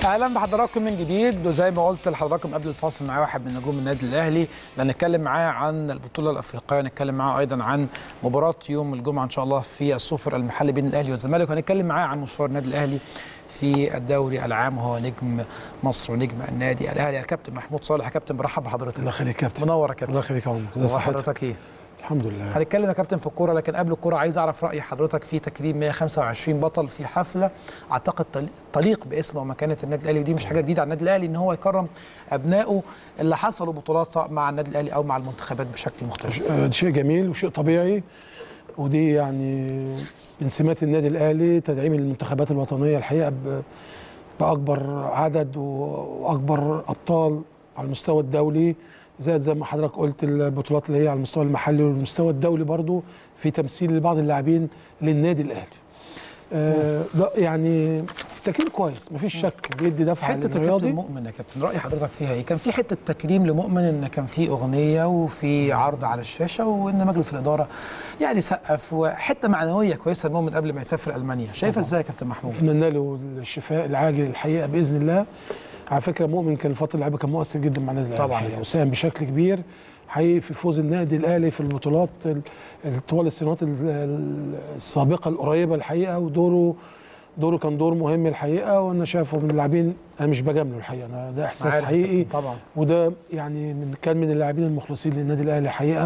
اهلا بحضراتكم من جديد وزي ما قلت لحضراتكم قبل الفاصل معايا واحد من نجوم النادي الاهلي هنتكلم معاه عن البطوله الافريقيه نتكلم معاه ايضا عن مباراه يوم الجمعه ان شاء الله في السوبر المحلي بين الاهلي والزمالك وهنتكلم معاه عن مشوار النادي الاهلي في الدوري العام وهو نجم مصر ونجم النادي الاهلي الكابتن محمود صالح يا كابتن برحب بحضرتك الله يخليك يا كابتن منور يا كابتن الله يخليك يا عمر ازي هو صحتك حضرتك ايه الحمد لله هنتكلم يا كابتن في الكوره لكن قبل الكوره عايز اعرف راي حضرتك في تكريم 125 بطل في حفله اعتقد تل- تليق باسم ومكانه النادي الاهلي ودي مش حاجه جديده على النادي الاهلي ان هو يكرم ابنائه اللي حصلوا بطولات سواء مع النادي الاهلي او مع المنتخبات بشكل مختلف آه، ده شيء جميل وشيء طبيعي ودي يعني من سمات النادي الاهلي تدعيم المنتخبات الوطنيه الحقيقه ب- باكبر عدد واكبر ابطال على المستوى الدولي زائد زي ما حضرتك قلت البطولات اللي هي على المستوى المحلي والمستوى الدولي برضو في تمثيل لبعض اللاعبين للنادي الاهلي آه لا يعني تكريم كويس مفيش شك بيدي دفعه حته الكابتن للرياضي مؤمن يا كابتن راي حضرتك فيها ايه كان في حته تكريم لمؤمن ان كان في اغنيه وفي عرض على الشاشه وان مجلس الاداره يعني سقف وحته معنويه كويسه لمؤمن قبل ما يسافر المانيا شايفه ازاي يا كابتن محمود اتمنى له الشفاء العاجل الحقيقه باذن الله على فكره مؤمن كان الفتره اللعيبه كان مؤثر جدا مع النادي الاهلي طبعاً. الحقيقة، وساهم بشكل كبير حقيقي في فوز النادي الاهلي في البطولات ال- ال- طوال السنوات ال- ال- السابقه القريبه الحقيقه ودوره دوره كان دور مهم الحقيقه وانا شايفه من اللاعبين انا مش بجامله الحقيقه انا ده احساس عارف يا حقيقي كابتن طبعا وده يعني من كان من اللاعبين المخلصين للنادي الاهلي حقيقه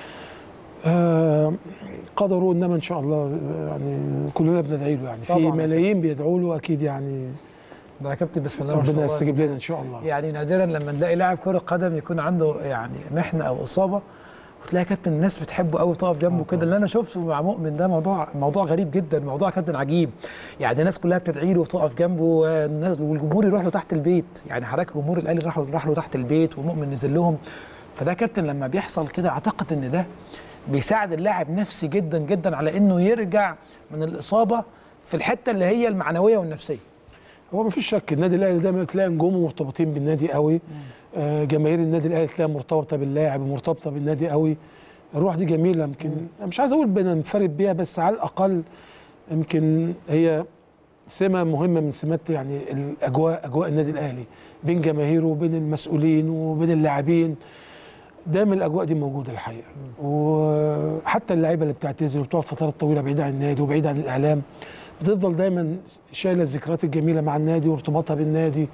آه قدروا انما ان شاء الله يعني كلنا بندعي له يعني في طبعاً. ملايين بيدعوا له اكيد يعني ده يا كابتن بسم الله ما شاء ربنا الله يستجيب لنا ان شاء الله يعني نادرا لما نلاقي لاعب كره قدم يكون عنده يعني محنه او اصابه وتلاقي كابتن الناس بتحبه قوي تقف جنبه كده اللي انا شفته مع مؤمن ده موضوع موضوع غريب جدا موضوع كابتن عجيب يعني الناس كلها بتدعي له وتقف جنبه والناس- والجمهور يروح له تحت البيت يعني حضرتك جمهور الاهلي راح راح له تحت البيت ومؤمن نزل لهم فده كابتن لما بيحصل كده اعتقد ان ده بيساعد اللاعب نفسي جدا جدا على انه يرجع من الاصابه في الحته اللي هي المعنويه والنفسيه هو مفيش شك النادي الاهلي دايما تلاقي نجومه مرتبطين بالنادي قوي آه جماهير النادي الاهلي تلاقيها مرتبطه باللاعب ومرتبطه بالنادي قوي الروح دي جميله يمكن أنا مش عايز اقول بننفرد بيها بس على الاقل يمكن هي سمه مهمه من سمات يعني الاجواء اجواء النادي الاهلي بين جماهيره وبين المسؤولين وبين اللاعبين دايما الاجواء دي موجوده الحقيقه وحتى اللعيبه اللي بتعتزل وبتقعد فترات طويله بعيده عن النادي وبعيد عن الاعلام بتفضل دايما شايله الذكريات الجميله مع النادي وارتباطها بالنادي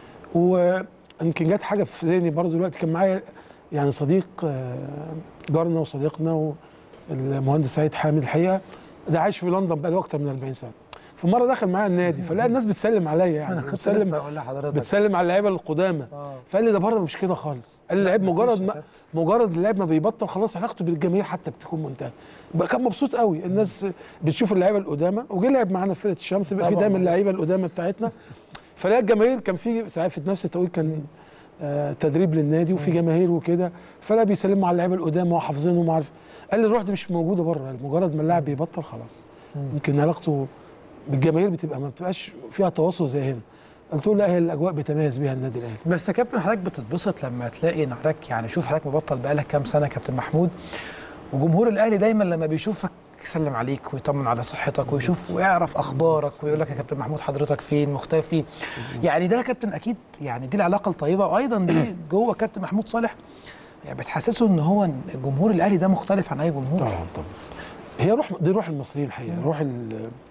ويمكن جت حاجه في ذهني برضه دلوقتي كان معايا يعني صديق آه، جارنا وصديقنا المهندس سعيد حامد الحقيقه ده عايش في لندن بقاله اكتر من 40 سنه فمره دخل معايا النادي فلقى الناس بتسلم عليا انا يعني كنت بتسلم لسه اقول لحضرتك بتسلم على اللعيبه القدامى آه. فقال لي ده بره مش كده خالص قال لي اللعيب مفيش مجرد يا ما كابتن. مجرد اللاعب ما بيبطل خلاص علاقته بالجماهير حتى بتكون منتهيه بقى كان مبسوط قوي الناس بتشوف اللعيبه القدامى وجه لعب معانا في فرقه الشمس بقى في طبعاً. دايما اللعيبه القدامى بتاعتنا فلاقي الجماهير كان في ساعات في نفس التوقيت كان آه تدريب للنادي وفي جماهير وكده فلا بيسلموا على اللعيبه القدامى وحافظينهم وعارف قال لي الروح دي مش موجوده بره مجرد ما اللاعب بيبطل خلاص يمكن علاقته بالجماهير بتبقى ما بتبقاش فيها تواصل زي هنا قلت له لا هي الاجواء بيتميز بيها النادي الاهلي بس يا كابتن حضرتك بتتبسط لما تلاقي ان حضرتك يعني شوف حضرتك مبطل بقالك كام سنه كابتن محمود وجمهور الاهلي دايما لما بيشوفك يسلم عليك ويطمن على صحتك ويشوف ويعرف اخبارك ويقول لك يا كابتن محمود حضرتك فين مختفي يعني ده يا كابتن اكيد يعني دي العلاقه الطيبه وايضا دي جوه كابتن محمود صالح يعني بتحسسه ان هو الجمهور الاهلي ده مختلف عن اي جمهور طبعا طبعا هي روح دي روح المصريين الحقيقه روح ال-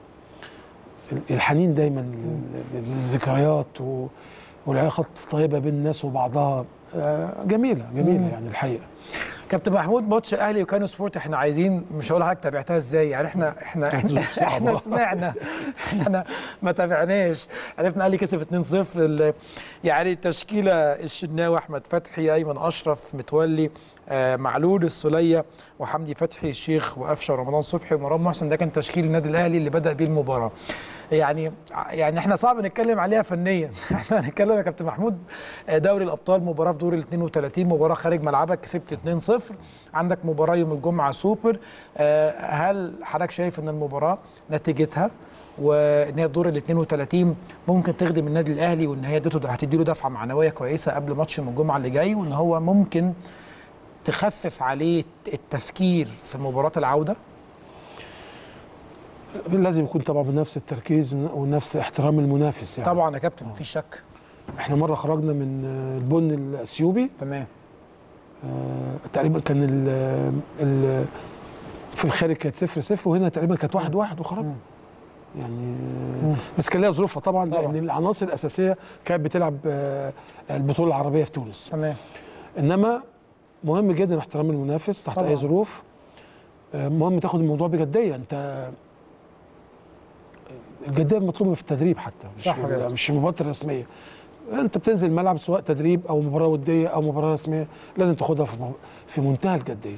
ال- الحنين دايما لل- للذكريات و- والعلاقات الطيبه بين الناس وبعضها آه، جميله جميله يعني الحقيقه كابتن محمود ماتش اهلي وكانو سبورت احنا عايزين مش هقول لحضرتك تابعتها ازاي يعني احنا احنا احنا, ظروف صعبة. احنا سمعنا احنا ما تابعناش عرفنا الاهلي كسب 2-0 ال- يعني التشكيله الشناوي احمد فتحي ايمن اشرف متولي آه معلول السوليه وحمدي فتحي الشيخ وقفشه ورمضان صبحي ومروان محسن ده كان تشكيل النادي الاهلي اللي بدا بيه المباراه يعني يعني احنا صعب نتكلم عليها فنيا احنا هنتكلم يا كابتن محمود آه، دوري الابطال مباراه في دور ال 32 مباراه خارج ملعبك كسبت 2-0 عندك مباراه يوم الجمعه سوبر آه، هل حضرتك شايف ان المباراه نتيجتها وان هي الدور ال 32 ممكن تخدم النادي الاهلي وان هي اديته هتدي له دفعه معنويه كويسه قبل ماتش يوم الجمعه اللي جاي وان هو ممكن تخفف عليه التفكير في مباراه العوده لازم يكون طبعا بنفس التركيز ونفس احترام المنافس يعني طبعا يا كابتن مفيش شك احنا مره خرجنا من آه، البن الاثيوبي تمام آه، تقريبا كان ال ال في الخارج كانت صفر صفر وهنا تقريبا كانت واحد واحد وخرجنا يعني مم. آه، بس كان ليها ظروفها طبعا, طبعاً. لان العناصر الاساسيه كانت بتلعب آه، البطوله العربيه في تونس تمام انما مهم جدا احترام المنافس تحت طبعاً. اي ظروف آه، مهم تاخد الموضوع بجديه انت الجديه مطلوبه في التدريب حتى مش صح كده. مش المباريات الرسميه انت بتنزل الملعب سواء تدريب او مباراه وديه او مباراه رسميه لازم تاخدها في في منتهى الجديه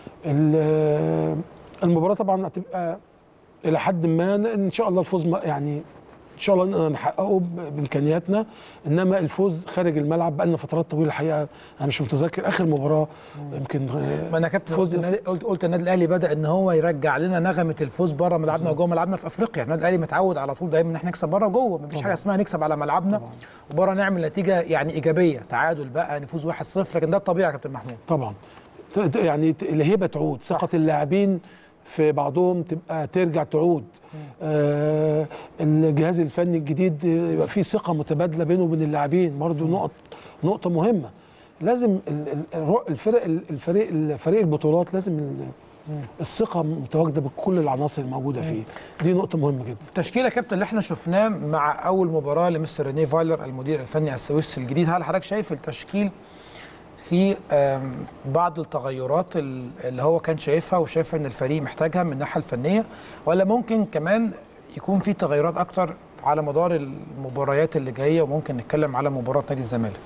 ال- المباراه طبعا هتبقى الى حد ما ان شاء الله الفوز ما- يعني ان شاء الله نقدر نحققه ب- بامكانياتنا انما الفوز خارج الملعب بقى لنا فترات طويله الحقيقه انا مش متذكر اخر مباراه يمكن آه، ما انا كابتن فوز قلت النادي قلت, قلت النادي الاهلي بدا ان هو يرجع لنا نغمه الفوز بره ملعبنا وجوه ملعبنا في افريقيا النادي الاهلي متعود على طول دايما ان احنا نكسب بره وجوه مفيش حاجه اسمها نكسب على ملعبنا وبره نعمل نتيجه يعني ايجابيه تعادل بقى نفوز 1-0 لكن ده الطبيعي يا كابتن محمود طبعا ت- ت- يعني ت- الهبه تعود ثقه اللاعبين في بعضهم تبقى ترجع تعود آه الجهاز الفني الجديد آه، يبقى فيه ثقه متبادله بينه وبين اللاعبين برضو نقط نقطه مهمه لازم ال- ال- الرو- الفرق الفريق الفريق البطولات لازم ال- الثقه متواجده بكل العناصر الموجوده فيه دي نقطه مهمه جدا التشكيله يا كابتن اللي احنا شفناه مع اول مباراه لمستر ريني فايلر المدير الفني السويسري الجديد هل حضرتك شايف التشكيل في آم، بعض التغيرات ال- اللي هو كان شايفها وشايف ان الفريق محتاجها من الناحيه الفنيه ولا ممكن كمان يكون في تغيرات اكتر على مدار المباريات اللي جايه وممكن نتكلم على مباراه نادي الزمالك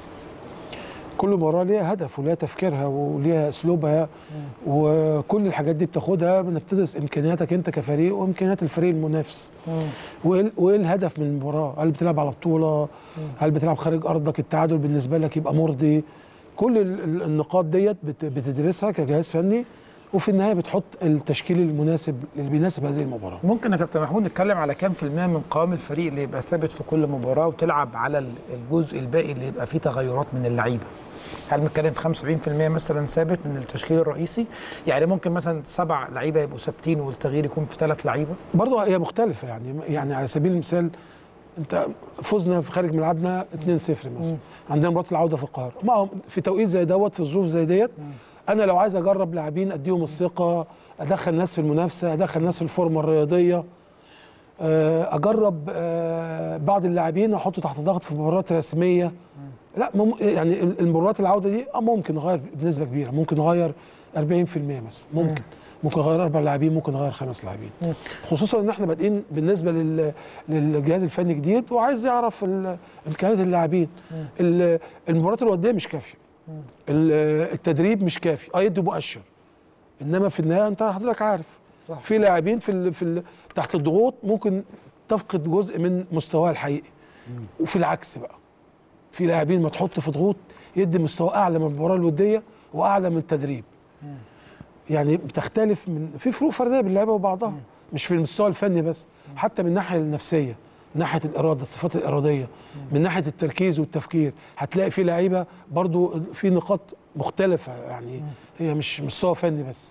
كل مباراه ليها هدف وليها تفكيرها وليها اسلوبها وكل الحاجات دي بتاخدها بنبتدس امكانياتك انت كفريق وامكانيات الفريق المنافس وايه وايه الهدف من المباراه؟ هل بتلعب على بطوله؟ هل بتلعب خارج ارضك؟ التعادل بالنسبه لك يبقى مرضي؟ كل ال- ال- النقاط ديت بت- بتدرسها كجهاز فني وفي النهايه بتحط التشكيل المناسب اللي بيناسب هذه المباراه. ممكن يا كابتن محمود نتكلم على كام في المية من قوام الفريق اللي يبقى ثابت في كل مباراة وتلعب على ال- الجزء الباقي اللي يبقى فيه تغيرات من اللعيبة هل بنتكلم في 75% مثلا ثابت من التشكيل الرئيسي يعني ممكن مثلا سبع لعيبة يبقوا ثابتين والتغيير يكون في ثلاث لعيبة برضه هي مختلفه يعني يعني على سبيل المثال انت فزنا في خارج ملعبنا 2-0 مثلا عندنا مباراه العوده في القاهره ما في توقيت زي دوت في ظروف زي ديت انا لو عايز اجرب لاعبين اديهم الثقه ادخل ناس في المنافسه ادخل ناس في الفورمه الرياضيه آه، اجرب آه، بعض اللاعبين احطه تحت ضغط في مباريات رسميه لا مم يعني المباريات العوده دي آه، ممكن نغير بنسبه كبيره ممكن نغير 40% مثلا ممكن ممكن نغير اربع لاعبين ممكن نغير خمس لاعبين خصوصا ان احنا بادئين بالنسبه لل... للجهاز الفني جديد وعايز يعرف ال- امكانيات اللاعبين ال- المباريات الوديه مش كافيه ال- التدريب مش كافي اه يدي مؤشر انما في النهايه انت حضرتك عارف صح. في لاعبين في ال... في ال... تحت الضغوط ممكن تفقد جزء من مستواه الحقيقي وفي العكس بقى في لاعبين ما تحط في ضغوط يدي مستوى اعلى من المباراه الوديه واعلى من التدريب يعني بتختلف من في فروق فرديه بين اللعيبه وبعضها مش في المستوى الفني بس حتى من الناحيه النفسيه من ناحيه الاراده الصفات الاراديه من ناحيه التركيز والتفكير هتلاقي في لعيبه برضو في نقاط مختلفه يعني هي مش مستوى فني بس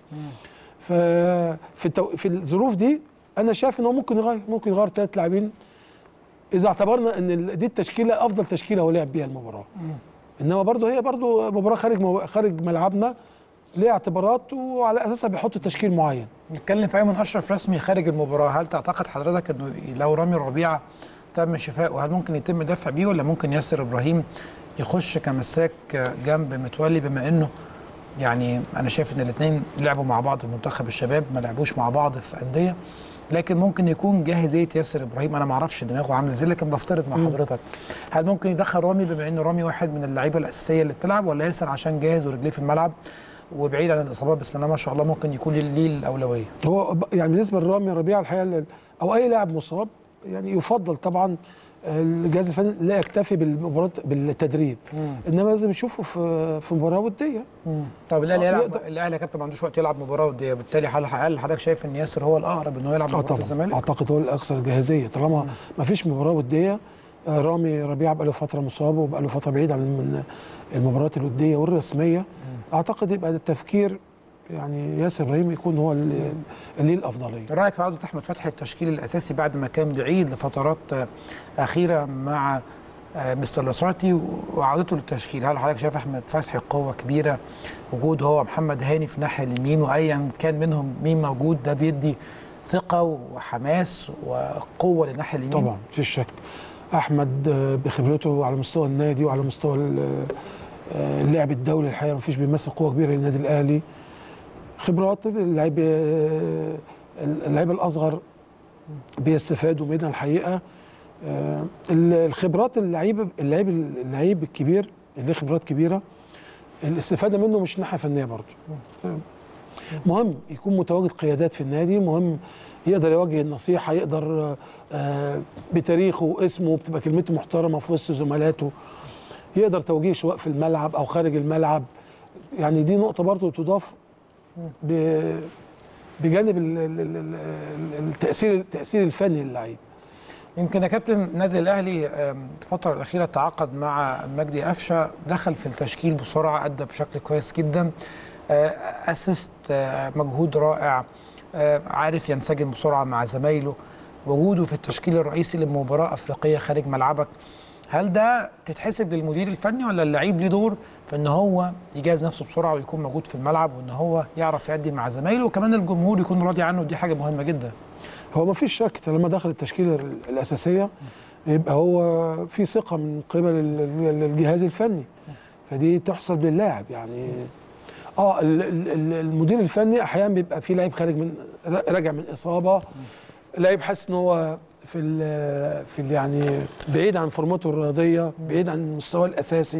ففي التو... في الظروف دي انا شايف ان هو ممكن يغير ممكن يغير ثلاث لاعبين اذا اعتبرنا ان ال- دي التشكيله افضل تشكيله هو لعب بيها المباراه انما برضو هي برضو مباراه خارج مو... خارج ملعبنا ليها اعتبارات وعلى اساسها بيحط تشكيل معين نتكلم في ايمن اشرف رسمي خارج المباراة هل تعتقد حضرتك انه لو رامي ربيعة تم شفائه هل ممكن يتم الدفع بيه ولا ممكن ياسر ابراهيم يخش كمساك جنب متولي بما انه يعني انا شايف ان الاثنين لعبوا مع بعض في منتخب الشباب ما لعبوش مع بعض في انديه لكن ممكن يكون جاهزيه ياسر ابراهيم انا ما اعرفش دماغه عامله ازاي لكن بفترض مع حضرتك هل ممكن يدخل رامي بما ان رامي واحد من اللعيبه الاساسيه اللي بتلعب ولا ياسر عشان جاهز ورجليه في الملعب وبعيد عن الاصابات بسم الله ما شاء الله ممكن يكون ليه الاولويه هو ب- يعني بالنسبه لرامي ربيعه الحقيقه ال- او اي لاعب مصاب يعني يفضل طبعا الجهاز الفني لا يكتفي بالمباراه بالتدريب انما لازم يشوفه في في مباراه وديه طب الاهلي آه، يلعب يقدر. الاهلي يا كابتن ما عندوش وقت يلعب مباراه وديه بالتالي هل هل حضرتك شايف ان ياسر هو الاقرب انه يلعب اه مباراه طبعا الزمالك؟ اعتقد هو الاكثر جاهزيه طالما ما فيش مباراه وديه آه، رامي ربيعه بقى له فتره مصاب وبقى له فتره بعيد عن من المباريات الوديه والرسميه اعتقد يبقى التفكير يعني ياسر ابراهيم يكون هو اللي اللي ليه الافضليه رايك في عوده احمد فتحي التشكيل الاساسي بعد ما كان بعيد لفترات آه، اخيره مع آه، مستر لاسارتي وعودته للتشكيل هل حضرتك شايف احمد فتحي قوه كبيره وجود هو محمد هاني في الناحيه اليمين وايا كان منهم مين موجود ده بيدي ثقه وحماس وقوه للناحيه اليمين طبعا مفيش شك احمد آه، بخبرته على مستوى النادي وعلى مستوى ال- آه، اللعب الدولي الحقيقه مفيش بيمثل قوه كبيره للنادي الاهلي خبرات اللعيب آه، اللعيبه الاصغر بيستفادوا منها الحقيقه آه، ال- الخبرات اللعيب اللعيب اللعيب الكبير اللي له خبرات كبيره الاستفاده منه مش ناحيه فنيه برضه آه، مهم يكون متواجد قيادات في النادي مهم يقدر يوجه النصيحه يقدر آه، بتاريخه واسمه بتبقى كلمته محترمه في وسط زملاته يقدر توجيه سواء في الملعب او خارج الملعب يعني دي نقطه برضه تضاف ب- بجانب ال- ال- ال- ال- التاثير التاثير الفني للعيب يمكن يا كابتن النادي الاهلي آم، الفتره الاخيره تعاقد مع مجدي قفشه دخل في التشكيل بسرعه ادى بشكل كويس جدا آه، اسيست آه، مجهود رائع آه، عارف ينسجم بسرعه مع زمايله وجوده في التشكيل الرئيسي لمباراه افريقيه خارج ملعبك هل ده تتحسب للمدير الفني ولا اللعيب ليه دور في ان هو يجهز نفسه بسرعه ويكون موجود في الملعب وان هو يعرف يأدي مع زمايله وكمان الجمهور يكون راضي عنه دي حاجه مهمه جدا هو ما فيش شك طالما دخل التشكيله ال- الاساسيه يبقى هو في ثقه من قبل ال- ال- الجهاز الفني فدي تحسب للاعب يعني اه ال- ال- ال- المدير الفني احيانا بيبقى في لعيب خارج من راجع من اصابه لعيب حاسس ان هو في ال في ال يعني بعيد عن فورمته الرياضيه بعيد عن مستواه الاساسي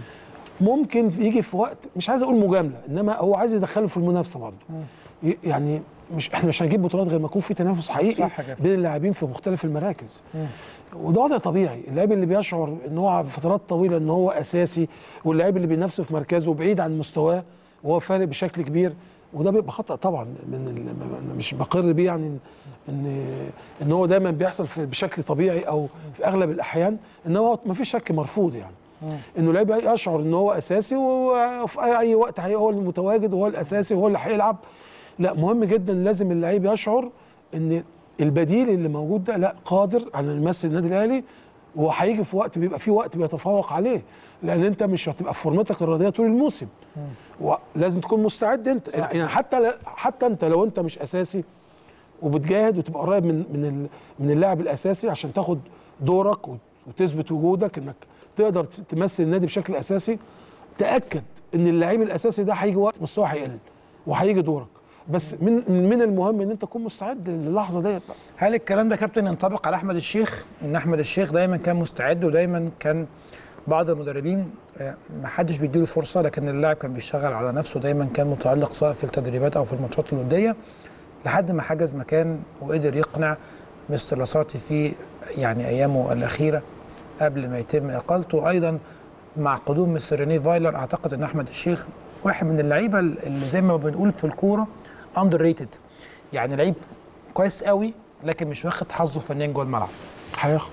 ممكن يجي في وقت مش عايز اقول مجامله انما هو عايز يدخله في المنافسه برضه ي- يعني مش احنا مش هنجيب بطولات غير ما يكون في تنافس حقيقي صح كده. بين اللاعبين في مختلف المراكز وده وضع طبيعي اللاعب اللي بيشعر ان هو فترات طويله ان هو اساسي واللاعب اللي بينافسه في مركزه بعيد عن مستواه وهو فارق بشكل كبير وده بيبقى خطا طبعا من ال- أنا مش بقر بيه يعني إن- ان ان هو دايما بيحصل في بشكل طبيعي او في اغلب الاحيان ان هو ما فيش شك مرفوض يعني انه لاعب يشعر ان هو اساسي وفي اي أي وقت هي- هو المتواجد وهو الاساسي وهو اللي هيلعب لا مهم جدا لازم اللعيب يشعر ان البديل اللي موجود ده لا قادر على انه يمثل النادي الاهلي وهيجي في وقت بيبقى في وقت بيتفوق عليه لان انت مش هتبقى في فورمتك الرياضيه طول الموسم ولازم تكون مستعد انت يعني حتى حتى انت لو انت مش اساسي وبتجاهد وتبقى قريب من من ال- من اللاعب الاساسي عشان تاخد دورك وت- وتثبت وجودك انك تقدر ت- تمثل النادي بشكل اساسي تاكد ان اللعيب الاساسي ده هيجي وقت مستواه هيقل وهيجي دورك بس من من المهم ان انت تكون مستعد للحظه ديت بقى هل الكلام ده كابتن ينطبق على احمد الشيخ ان احمد الشيخ دايما كان مستعد ودايما كان بعض المدربين آه، ما حدش بيديله فرصه لكن اللاعب كان بيشتغل على نفسه دايما كان متالق سواء في التدريبات او في الماتشات الوديه لحد ما حجز مكان وقدر يقنع مستر لاسارتي في يعني ايامه الاخيره قبل ما يتم اقالته ايضا مع قدوم مستر ريني فايلر اعتقد ان احمد الشيخ واحد من اللعيبه اللي زي ما بنقول في الكوره اندر ريتد يعني لعيب كويس قوي لكن مش واخد حظه فنيا جوه الملعب هياخد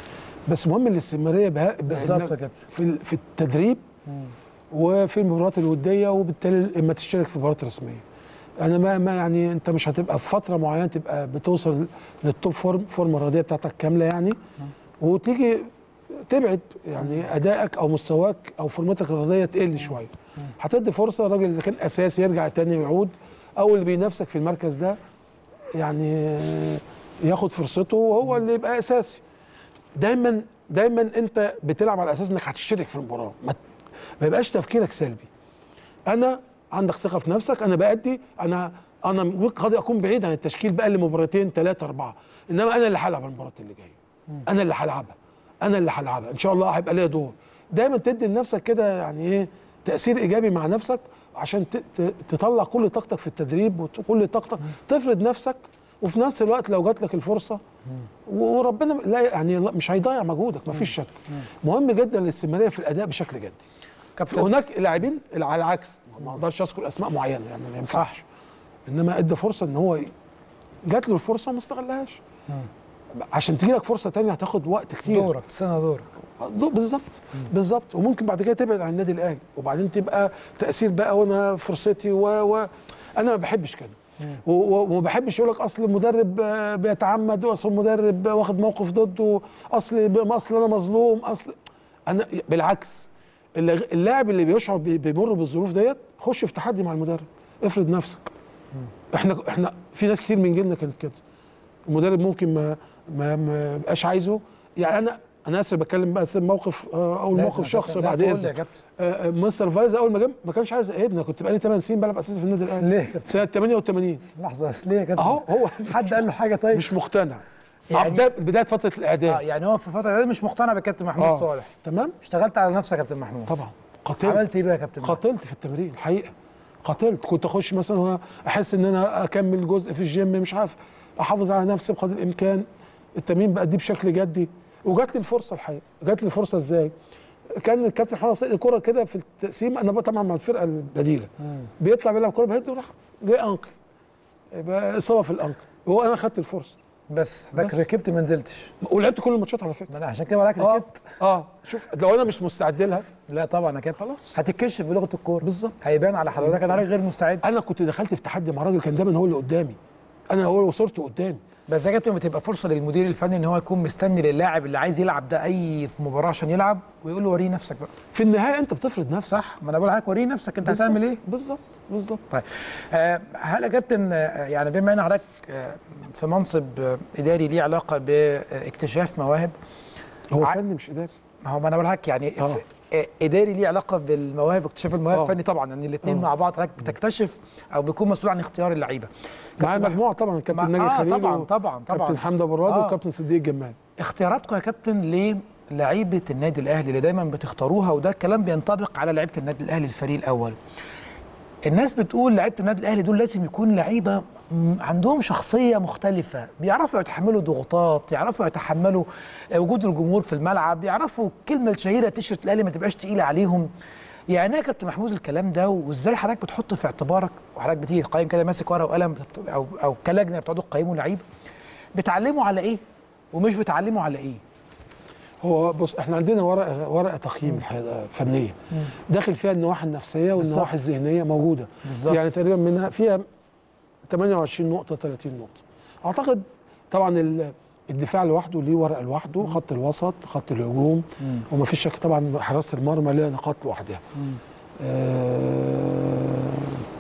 بس مهم الاستمراريه بها بالظبط بإنك يا كابتن في ال- في التدريب وفي المباريات الوديه وبالتالي اما تشترك في مباريات رسميه انا ما ما يعني انت مش هتبقى في فتره معينه تبقى بتوصل للتوب فورم فورمه الرياضيه بتاعتك كامله يعني وتيجي تبعد يعني ادائك او مستواك او فورمتك الرياضيه تقل شويه هتدي فرصه الراجل اذا كان اساسي يرجع تاني ويعود او اللي بينافسك في المركز ده يعني ياخد فرصته وهو اللي يبقى اساسي دايما دايما انت بتلعب على اساس انك هتشترك في المباراه ما, ما يبقاش تفكيرك سلبي انا عندك ثقه في نفسك انا بادي انا انا قد اكون بعيد عن التشكيل بقى لي مباراتين ثلاثه اربعه انما انا اللي هلعب المباراه اللي جايه انا اللي هلعبها انا اللي هلعبها ان شاء الله هيبقى ليا دور دايما تدي لنفسك كده يعني ايه تاثير ايجابي مع نفسك عشان ت- ت- تطلع كل طاقتك في التدريب وكل طاقتك تفرض نفسك وفي نفس الوقت لو جات لك الفرصه وربنا لا يعني مش هيضيع مجهودك مفيش شك مهم جدا الاستمراريه في الاداء بشكل جدي كابتن هناك لاعبين على العكس ما اقدرش اذكر اسماء معينه يعني ما ينفعش انما ادى فرصه ان هو جات له الفرصه وما استغلهاش عشان تجي لك فرصه تانية هتاخد وقت كتير دورك تستنى دورك بالظبط بالظبط وممكن بعد كده تبعد عن النادي الاهلي وبعدين تبقى تاثير بقى وانا فرصتي و, و انا ما بحبش كده و- و- وما بحبش يقول لك اصل المدرب آه، بيتعمد واصل المدرب واخد موقف ضده اصل ب- اصل انا مظلوم اصل انا بالعكس الل- اللاعب اللي بيشعر بي- بيمر بالظروف ديت خش في تحدي مع المدرب افرض نفسك احنا احنا في ناس كتير من جيلنا كانت كده المدرب ممكن ما ما ما يبقاش عايزه يعني انا انا اسف بتكلم بقى اسف موقف آه، اول لازم موقف يا شخصي كابتن. بعد لا، تقول لي يا اذنك كابتن آه، آه، مستر فايز اول ما جه ما كانش عايز ابني كنت بقالي 8 سنين بلعب اساسي في النادي الاهلي ليه يا كابتن سنه 88 لحظه بس ليه يا كابتن اهو هو حد قال له حاجه طيب مش مقتنع يعني- يعني بدايه بدايه فتره اه الاعداد يعني هو في الفتره دي مش مقتنع بكابتن محمود آه. صالح تمام اشتغلت على نفسك يا كابتن محمود طبعا قاتلت عملت ايه بقى يا كابتن محمود؟ قاتلت في التمرين الحقيقه قاتلت كنت اخش مثلا احس ان انا اكمل جزء في الجيم مش عارف احافظ على نفسي بقدر الامكان التمرين بأديه بشكل جدي وجات لي الفرصه الحقيقه جات لي الفرصه ازاي كان الكابتن محمد صدقي كوره كده في التقسيم انا بقى طبعا مع الفرقه البديله بيطلع بيلعب كوره بهد وراح جاي انكل يبقى اصابه في الانكل وهو انا خدت الفرصه بس حضرتك بس. ركبت ما نزلتش ولعبت كل الماتشات على فكره ما انا عشان كده بقولك اه ركبت اه شوف لو انا مش مستعد لها لا طبعا يا كابتن خلاص هتتكشف بلغه الكوره بالظبط هيبان على حضرتك انا راجل غير مستعد انا كنت دخلت في تحدي مع راجل كان دايما هو اللي قدامي انا هو وصورته قدامي بس يا كابتن بتبقى فرصه للمدير الفني ان هو يكون مستني للاعب اللي عايز يلعب ده اي في مباراه عشان يلعب ويقول له وريه نفسك بقى في النهايه انت بتفرض نفسك صح ما انا بقول لحضرتك وريه نفسك انت بالظبط، هتعمل ايه بالظبط بالظبط طيب آه، هل يا كابتن آه، يعني بما ان حضرتك آه، في منصب آه، اداري ليه علاقه باكتشاف مواهب هو ع- فني مش اداري ما هو ما انا بقول لحضرتك يعني آه. ف- آه، اداري ليه علاقه بالمواهب اكتشاف المواهب آه. فني طبعا يعني الاثنين آه. مع بعض حضرتك بتكتشف او بيكون مسؤول عن اختيار اللعيبه مع كابتن المجموعه طبعا كابتن مع- ناجي آه، خليل طبعاً، و- طبعاً، طبعاً. كابتن حمدي ابو الراد آه. وكابتن صديق الجمال اختياراتكم يا كابتن للعيبه النادي الاهلي اللي دايما بتختاروها وده الكلام بينطبق على لعيبه النادي الاهلي الفريق الاول الناس بتقول لعيبه النادي الاهلي دول لازم يكون لعيبه م- عندهم شخصيه مختلفه بيعرفوا يتحملوا ضغوطات يعرفوا يتحملوا آه، وجود الجمهور في الملعب يعرفوا الكلمه الشهيره تيشرت الاهلي ما تبقاش تقيله عليهم يعني ايه يا كابتن محمود الكلام ده وازاي حضرتك بتحط في اعتبارك وحضرتك بتيجي تقيم كده ماسك ورقه وقلم بتت- او او كلجنه بتقعدوا تقيموا لعيبه بتعلموا على ايه ومش بتعلموا على ايه هو بص احنا عندنا ورقه ورقه تقييم الحقيقة فنيه داخل فيها النواحي النفسيه والنواحي الذهنيه موجوده بالظبط. يعني تقريبا منها فيها 28 نقطه 30 نقطه اعتقد طبعا ال- الدفاع لوحده ليه ورقه لوحده خط الوسط خط الهجوم وما فيش شك طبعا حراسه المرمى ليها نقاط لوحدها آه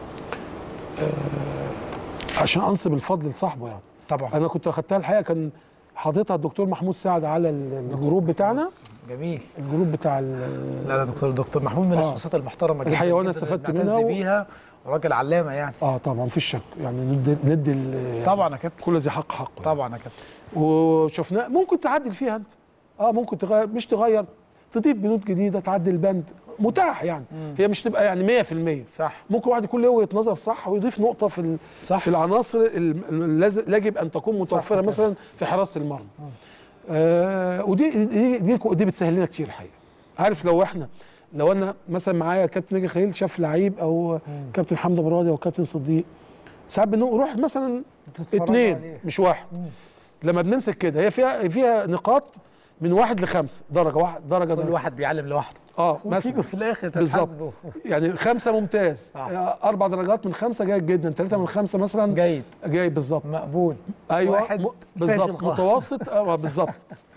آه عشان انصب الفضل لصاحبه يعني طبعا انا كنت اخدتها الحقيقه كان حاططها الدكتور محمود سعد على ال- الجروب بتاعنا جميل الجروب بتاع ال- لا لا دكتور دكتور محمود من آه. الشخصيات المحترمه جدا الحقيقة وأنا جداً استفدت اللي منها بنعتز و- بيها وراجل علامه يعني اه طبعا مفيش شك يعني ندي ندي ال- يعني طبعا يا كابتن كل ذي حق حقه يعني. طبعا يا كابتن وشفناه ممكن تعدل فيها انت اه ممكن تغير مش تغير تضيف بنود جديده تعدل البند متاح يعني هي مش تبقى يعني 100% صح ممكن واحد يكون له وجهه نظر صح ويضيف نقطه في ال- صح. في العناصر ال- ال- الذي يجب ان تكون متوفره كده. مثلا في حراسه المرمى آه ودي دي, دي دي بتسهل لنا كتير الحقيقه عارف لو احنا لو انا مثلا معايا كابتن ناجي خليل شاف لعيب او كابتن حمدي ابو راضي او كابتن صديق ساعات بنروح مثلا بتتفرجوا اتنين عليه. مش واحد لما بنمسك كده هي فيها فيها نقاط من واحد لخمسه درجه واحد درجه كل درجه واحد بيعلم لوحده اه وتيجوا مثلا في الاخر بالظبط. تتحاسبوا يعني خمسه ممتاز آه. آه، اربع درجات من خمسه جيد جدا ثلاثه من خمسه مثلا جيد جاي بالظبط مقبول ايوه واحد م- فاشل بالظبط خالص. متوسط اه بالظبط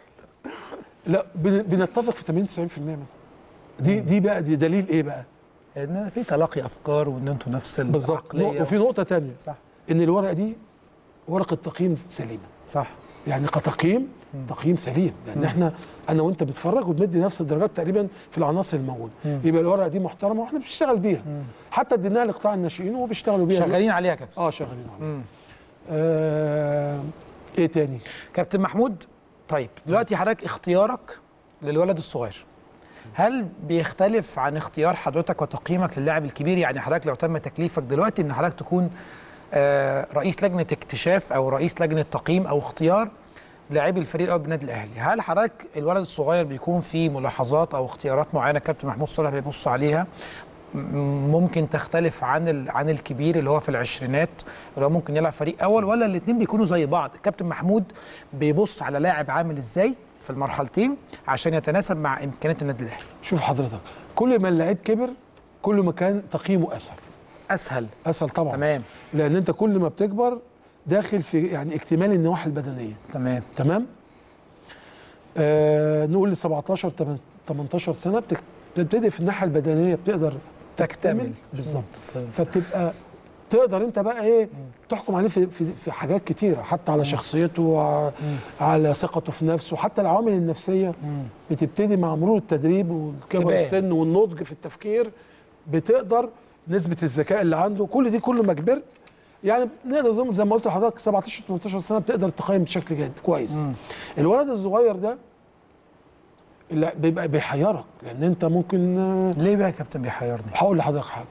لا بن- بنتفق في 80 90% منها دي دي بقى دي دليل ايه بقى ان في تلاقي افكار وان انتوا نفس بالظبط العقليه وفي نقطه تانية صح ان الورقه دي ورقه تقييم سليمه صح يعني كتقييم تقييم سليم لان احنا انا وانت بنتفرج وبندي نفس الدرجات تقريبا في العناصر الموجوده يبقى الورقه دي محترمه واحنا بنشتغل بيها حتى اديناها لقطاع الناشئين وبيشتغلوا بيها شغالين عليها يا كابتن اه شغالين عليها آه ايه تاني كابتن محمود طيب دلوقتي حضرتك اختيارك للولد الصغير هل بيختلف عن اختيار حضرتك وتقييمك للاعب الكبير يعني حضرتك لو تم تكليفك دلوقتي ان حضرتك تكون آه، رئيس لجنه اكتشاف او رئيس لجنه تقييم او اختيار لاعبي الفريق الاول بالنادي الاهلي هل حضرتك الولد الصغير بيكون فيه ملاحظات او اختيارات معينه كابتن محمود صالح بيبص عليها م- ممكن تختلف عن ال- عن الكبير اللي هو في العشرينات اللي هو ممكن يلعب فريق اول ولا الاثنين بيكونوا زي بعض كابتن محمود بيبص على لاعب عامل ازاي في المرحلتين عشان يتناسب مع امكانيات النادي الاهلي شوف حضرتك كل ما اللعيب كبر كل ما كان تقييمه اسهل اسهل اسهل طبعا تمام لان انت كل ما بتكبر داخل في يعني اكتمال النواحي البدنيه تمام تمام آه نقول ل 17 تمن- 18 سنه بتك- بتبتدي في الناحيه البدنيه بتقدر تكتمل بالظبط مم. فبتبقى تقدر انت بقى ايه تحكم عليه في, في, في حاجات كتيره حتى على شخصيته وع- على ثقته في نفسه حتى العوامل النفسيه مم. بتبتدي مع مرور التدريب وكبر تبان. السن والنضج في التفكير بتقدر نسبه الذكاء اللي عنده كل دي كل ما كبرت يعني نقدر زي ما- زي ما قلت لحضرتك 17 18 سنه بتقدر تقيم بشكل جيد كويس مم. الولد الصغير ده لا بيبقى بيحيرك لان انت ممكن آه، ليه بقى يا كابتن بيحيرني هقول لحضرتك حاجه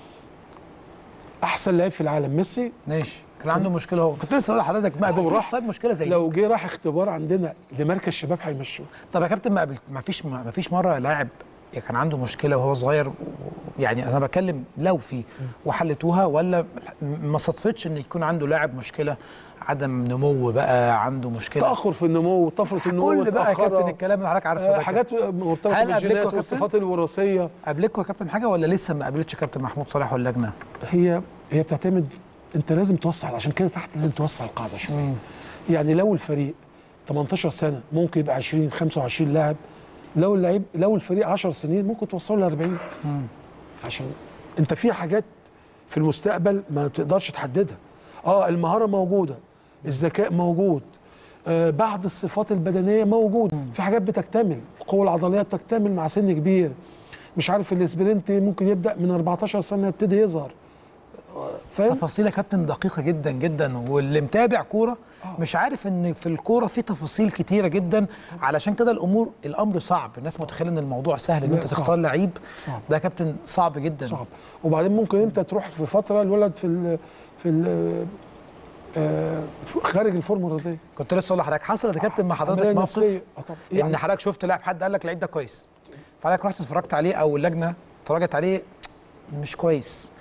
احسن لعيب في العالم ميسي ماشي كان عنده مشكله هو كنت لسه اقول لحضرتك ما هو قابلتوش راح- طيب مشكله زي دي لو جه راح اختبار عندنا لمركز شباب هيمشوه طب يا كابتن ما قابلت ما فيش ما فيش مره لاعب كان عنده مشكله وهو صغير و- يعني انا بتكلم لو في وحلتوها ولا ما صدفتش ان يكون عنده لاعب مشكله عدم نمو بقى عنده مشكله تاخر في النمو طفره النمو كل بقى يا متأخرة. كابتن الكلام اللي حضرتك عارفه آه، ده حاجات مرتبطه هل قابلكوا يا بالجينات كابتن؟ والصفات الوراثيه قابلكوا يا كابتن حاجه ولا لسه ما قابلتش كابتن محمود صالح واللجنه هي هي بتعتمد انت لازم توسع عشان كده تحت لازم توسع القاعده شويه يعني لو الفريق 18 سنه ممكن يبقى 20 25 لاعب لو اللعيب لو الفريق 10 سنين ممكن توصله ل 40 عشان انت في حاجات في المستقبل ما تقدرش تحددها اه المهاره موجوده الذكاء موجود آه بعض الصفات البدنيه موجود في حاجات بتكتمل القوه العضليه بتكتمل مع سن كبير مش عارف الاسبرنت ممكن يبدا من 14 سنه يبتدي يظهر آه، فاهم تفاصيل يا كابتن دقيقة جدا جدا واللي متابع كورة مش عارف ان في الكورة في تفاصيل كتيرة جدا علشان كده الامور الامر صعب الناس متخيلة ان الموضوع سهل ان لا، انت صعب. تختار لعيب صعب. ده يا كابتن صعب جدا صعب وبعدين ممكن انت تروح في فتره الولد في ال في ال آه خارج الفورمه الرياضيه كنت لسه اقول لحضرتك حصلت يا كابتن مع حضرتك عملية موقف نفسية. آه طبعا. ان يعني حضرتك شفت لاعب حد قال لك اللعيب ده كويس فحضرتك رحت اتفرجت عليه او اللجنه اتفرجت عليه مش كويس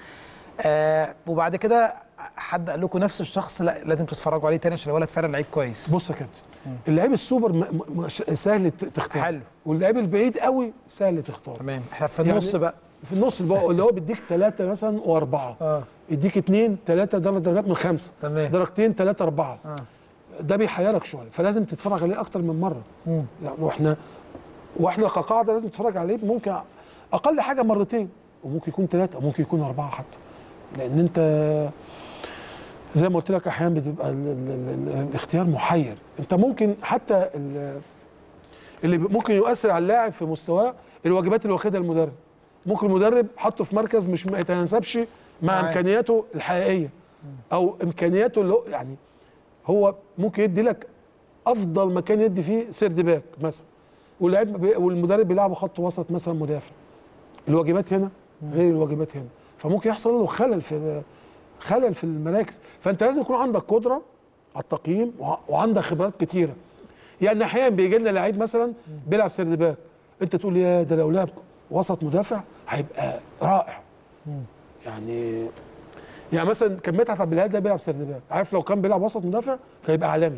آه وبعد كده حد قال لكم نفس الشخص لا لازم تتفرجوا عليه تاني عشان الولد فعلا لعيب كويس بص يا كابتن اللعيب السوبر م- م- م- سهل ت- تختار حلو. واللعيب البعيد قوي سهل تختار تمام احنا في يعني- النص بقى في النص اللي هو اللي هو بيديك ثلاثه مثلا واربعه اه يديك اثنين ثلاثه درجات من خمسه تمام درجتين ثلاثه اربعه اه ده بيحيرك شويه فلازم تتفرج عليه اكتر من مره مم. يعني واحنا واحنا كقاعده لازم تتفرج عليه ممكن اقل حاجه مرتين وممكن يكون ثلاثه وممكن يكون اربعه حتى لان انت زي ما قلت لك احيانا بتبقى ال ال ال الاختيار محير انت ممكن حتى ال- اللي ب- ممكن يؤثر على اللاعب في مستواه الواجبات اللي واخدها المدرب ممكن المدرب حطه في مركز مش ما يتناسبش مع معاك. امكانياته الحقيقيه او امكانياته اللي هو يعني هو ممكن يدي لك افضل مكان يدي فيه سيرد باك مثلا واللاعب بي- والمدرب بيلعبه خط وسط مثلا مدافع الواجبات هنا غير الواجبات هنا فممكن يحصل له خلل في خلل في المراكز فانت لازم يكون عندك قدره على التقييم وع- وعندك خبرات كتيره يعني احيانا بيجي لنا لعيب مثلا بيلعب سيرد باك انت تقول يا ده لو لعب وسط مدافع هيبقى رائع يعني يعني مثلا كان مدحت عبد الهادي ده بيلعب سيرد باك عارف لو كان بيلعب وسط مدافع كان يبقى عالمي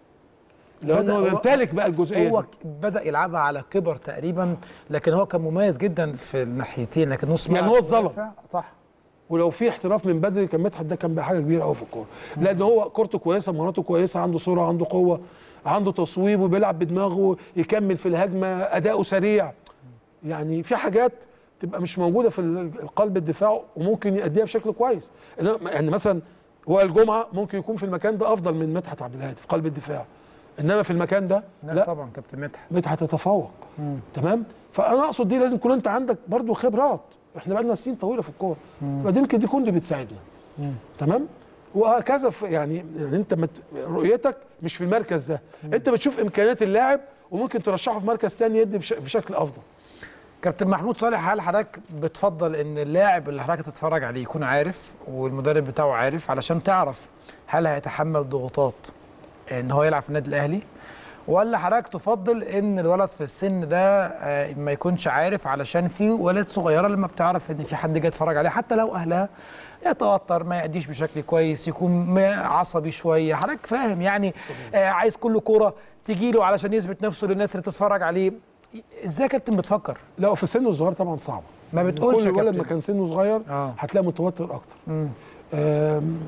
لانه بدأ هو- يمتلك بقى الجزئيه هو دي. ك- بدا يلعبها على كبر تقريبا لكن هو كان مميز جدا في الناحيتين لكن نص يعني ملعب هو اتظلم. مدافع، صح ولو في احتراف من بدري كان مدحت ده كان بقى حاجه كبيره قوي في الكوره لان هو كورته كويسه مهاراته كويسه عنده سرعه عنده قوه عنده تصويب وبيلعب بدماغه يكمل في الهجمه اداؤه سريع يعني في حاجات تبقى مش موجوده في ال- قلب الدفاع وممكن يأديها بشكل كويس إنما- يعني مثلا وائل جمعه ممكن يكون في المكان ده افضل من مدحت عبد الهادي في قلب الدفاع انما في المكان ده لا, لا طبعا كابتن مدحت مدحت يتفوق تمام فانا اقصد دي لازم يكون انت عندك برضو خبرات احنا بقى لنا سنين طويله في الكوره فدي يمكن دي كنت بتساعدنا تمام وهكذا في يعني, يعني انت مت رؤيتك مش في المركز ده انت بتشوف امكانيات اللاعب وممكن ترشحه في مركز تاني يدي بش- بشكل افضل كابتن محمود صالح هل حضرتك بتفضل ان اللاعب اللي حضرتك تتفرج عليه يكون عارف والمدرب بتاعه عارف علشان تعرف هل هيتحمل ضغوطات ان هو يلعب في النادي الاهلي ولا حضرتك تفضل ان الولد في السن ده آه، ما يكونش عارف علشان في ولد صغيره لما بتعرف ان في حد جاي يتفرج عليه حتى لو اهلها يتوتر ما يأديش بشكل كويس يكون م- عصبي شويه حضرتك فاهم يعني آه، عايز كل كوره تيجي له علشان يثبت نفسه للناس اللي تتفرج عليه ازاي يا كابتن بتفكر لا في السن الصغير طبعا صعبه ما بتقولش كل يا ولد كابتن. ما كان سنه صغير اه هتلاقي متوتر اكتر مم. آم،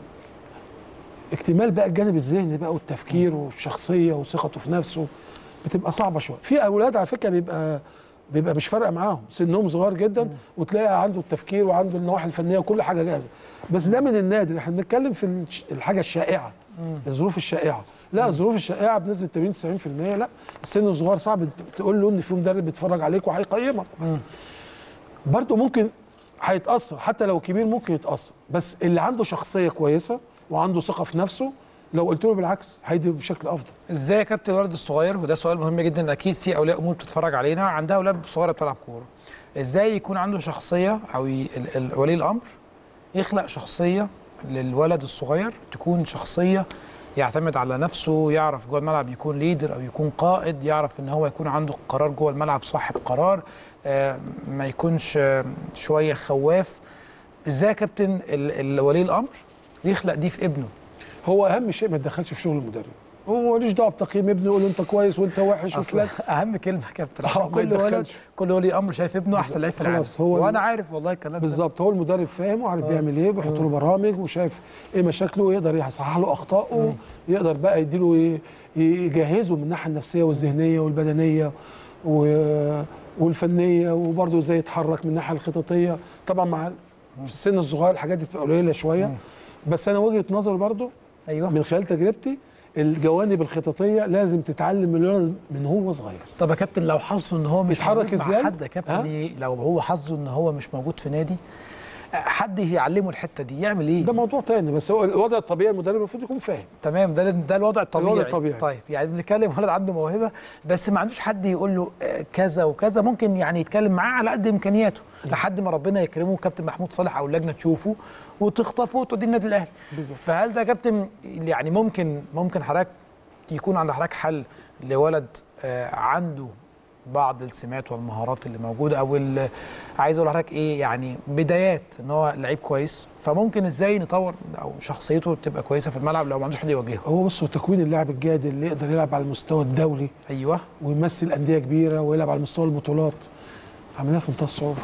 اكتمال بقى الجانب الذهني بقى والتفكير والشخصيه وثقته في نفسه بتبقى صعبه شويه في اولاد على فكره بيبقى بيبقى مش فارقه معاهم سنهم صغير جدا وتلاقي عنده التفكير وعنده النواحي الفنيه وكل حاجه جاهزه بس ده من النادر احنا بنتكلم في الش- الحاجه الشائعه الظروف الشائعه لا الظروف الشائعه بنسبه 80 90% لا السن الصغير صعب تقول له ان في مدرب بيتفرج عليك وهيقيمك برضه ممكن هيتاثر حتى لو كبير ممكن يتاثر بس اللي عنده شخصيه كويسه وعنده ثقه في نفسه لو قلت له بالعكس هيدي بشكل افضل ازاي يا كابتن الولد الصغير وده سؤال مهم جدا اكيد في اولياء امور بتتفرج علينا عندها اولاد صغيره بتلعب كوره ازاي يكون عنده شخصيه او ي... ال... ال... ولي الامر يخلق شخصيه للولد الصغير تكون شخصيه يعتمد على نفسه يعرف جوه الملعب يكون ليدر او يكون قائد يعرف ان هو يكون عنده قرار جوه الملعب صاحب قرار آه ما يكونش آه شويه خواف ازاي يا كابتن ال... ال... ولي الامر يخلق دي في ابنه هو اهم شيء ما يتدخلش في شغل المدرب هو ماليش دعوه بتقييم ابنه يقول له انت كويس وانت وحش اصلا وفلان اهم كلمه يا كابتن آه، عشان ما كل ولد يتدخلش. كل ولي امر شايف ابنه احسن لعيب في العالم خلاص، هو وانا عارف والله الكلام ده بالظبط هو المدرب فاهم وعارف بيعمل ايه بيحط له برامج وشايف ايه مشاكله ويقدر يصحح له اخطائه يقدر بقى يديله ي- يجهزه من الناحيه النفسيه والذهنيه والبدنيه و- والفنيه وبرضه ازاي يتحرك من الناحيه الخططيه طبعا مع في السن الصغير الحاجات دي بتبقى قليله شويه بس انا وجهه نظري برضه ايوه من خلال تجربتي الجوانب الخططيه لازم تتعلم من الولد من هو صغير طب يا كابتن لو حظه ان هو مش بيتحرك موجود مع إزاي؟ حد يا كابتن ها؟ إيه؟ لو هو حظه ان هو مش موجود في نادي حد يعلمه الحته دي يعمل ايه ده موضوع تاني بس هو الوضع الطبيعي المدرب المفروض يكون فاهم تمام ده ده الوضع الطبيعي الوضع الطبيعي. طيب يعني بنتكلم ولد عنده موهبه بس ما عندوش حد يقول له آه، كذا وكذا ممكن يعني يتكلم معاه على قد امكانياته لحد ما ربنا يكرمه كابتن محمود صالح او اللجنه تشوفه وتخطفه وتوديه النادي الاهلي فهل ده يا كابتن يعني ممكن ممكن حضرتك يكون عند حضرتك حل لولد آه، عنده بعض السمات والمهارات اللي موجوده او ال- عايز اقول لحضرتك ايه يعني بدايات ان هو لعيب كويس فممكن ازاي نطور او شخصيته تبقى كويسه في الملعب لو ما عندوش حد يواجهه هو بص هو تكوين اللاعب الجاد اللي يقدر يلعب على المستوى الدولي ايوه ويمثل انديه كبيره ويلعب على مستوى البطولات عملها في منتهى الصعوبه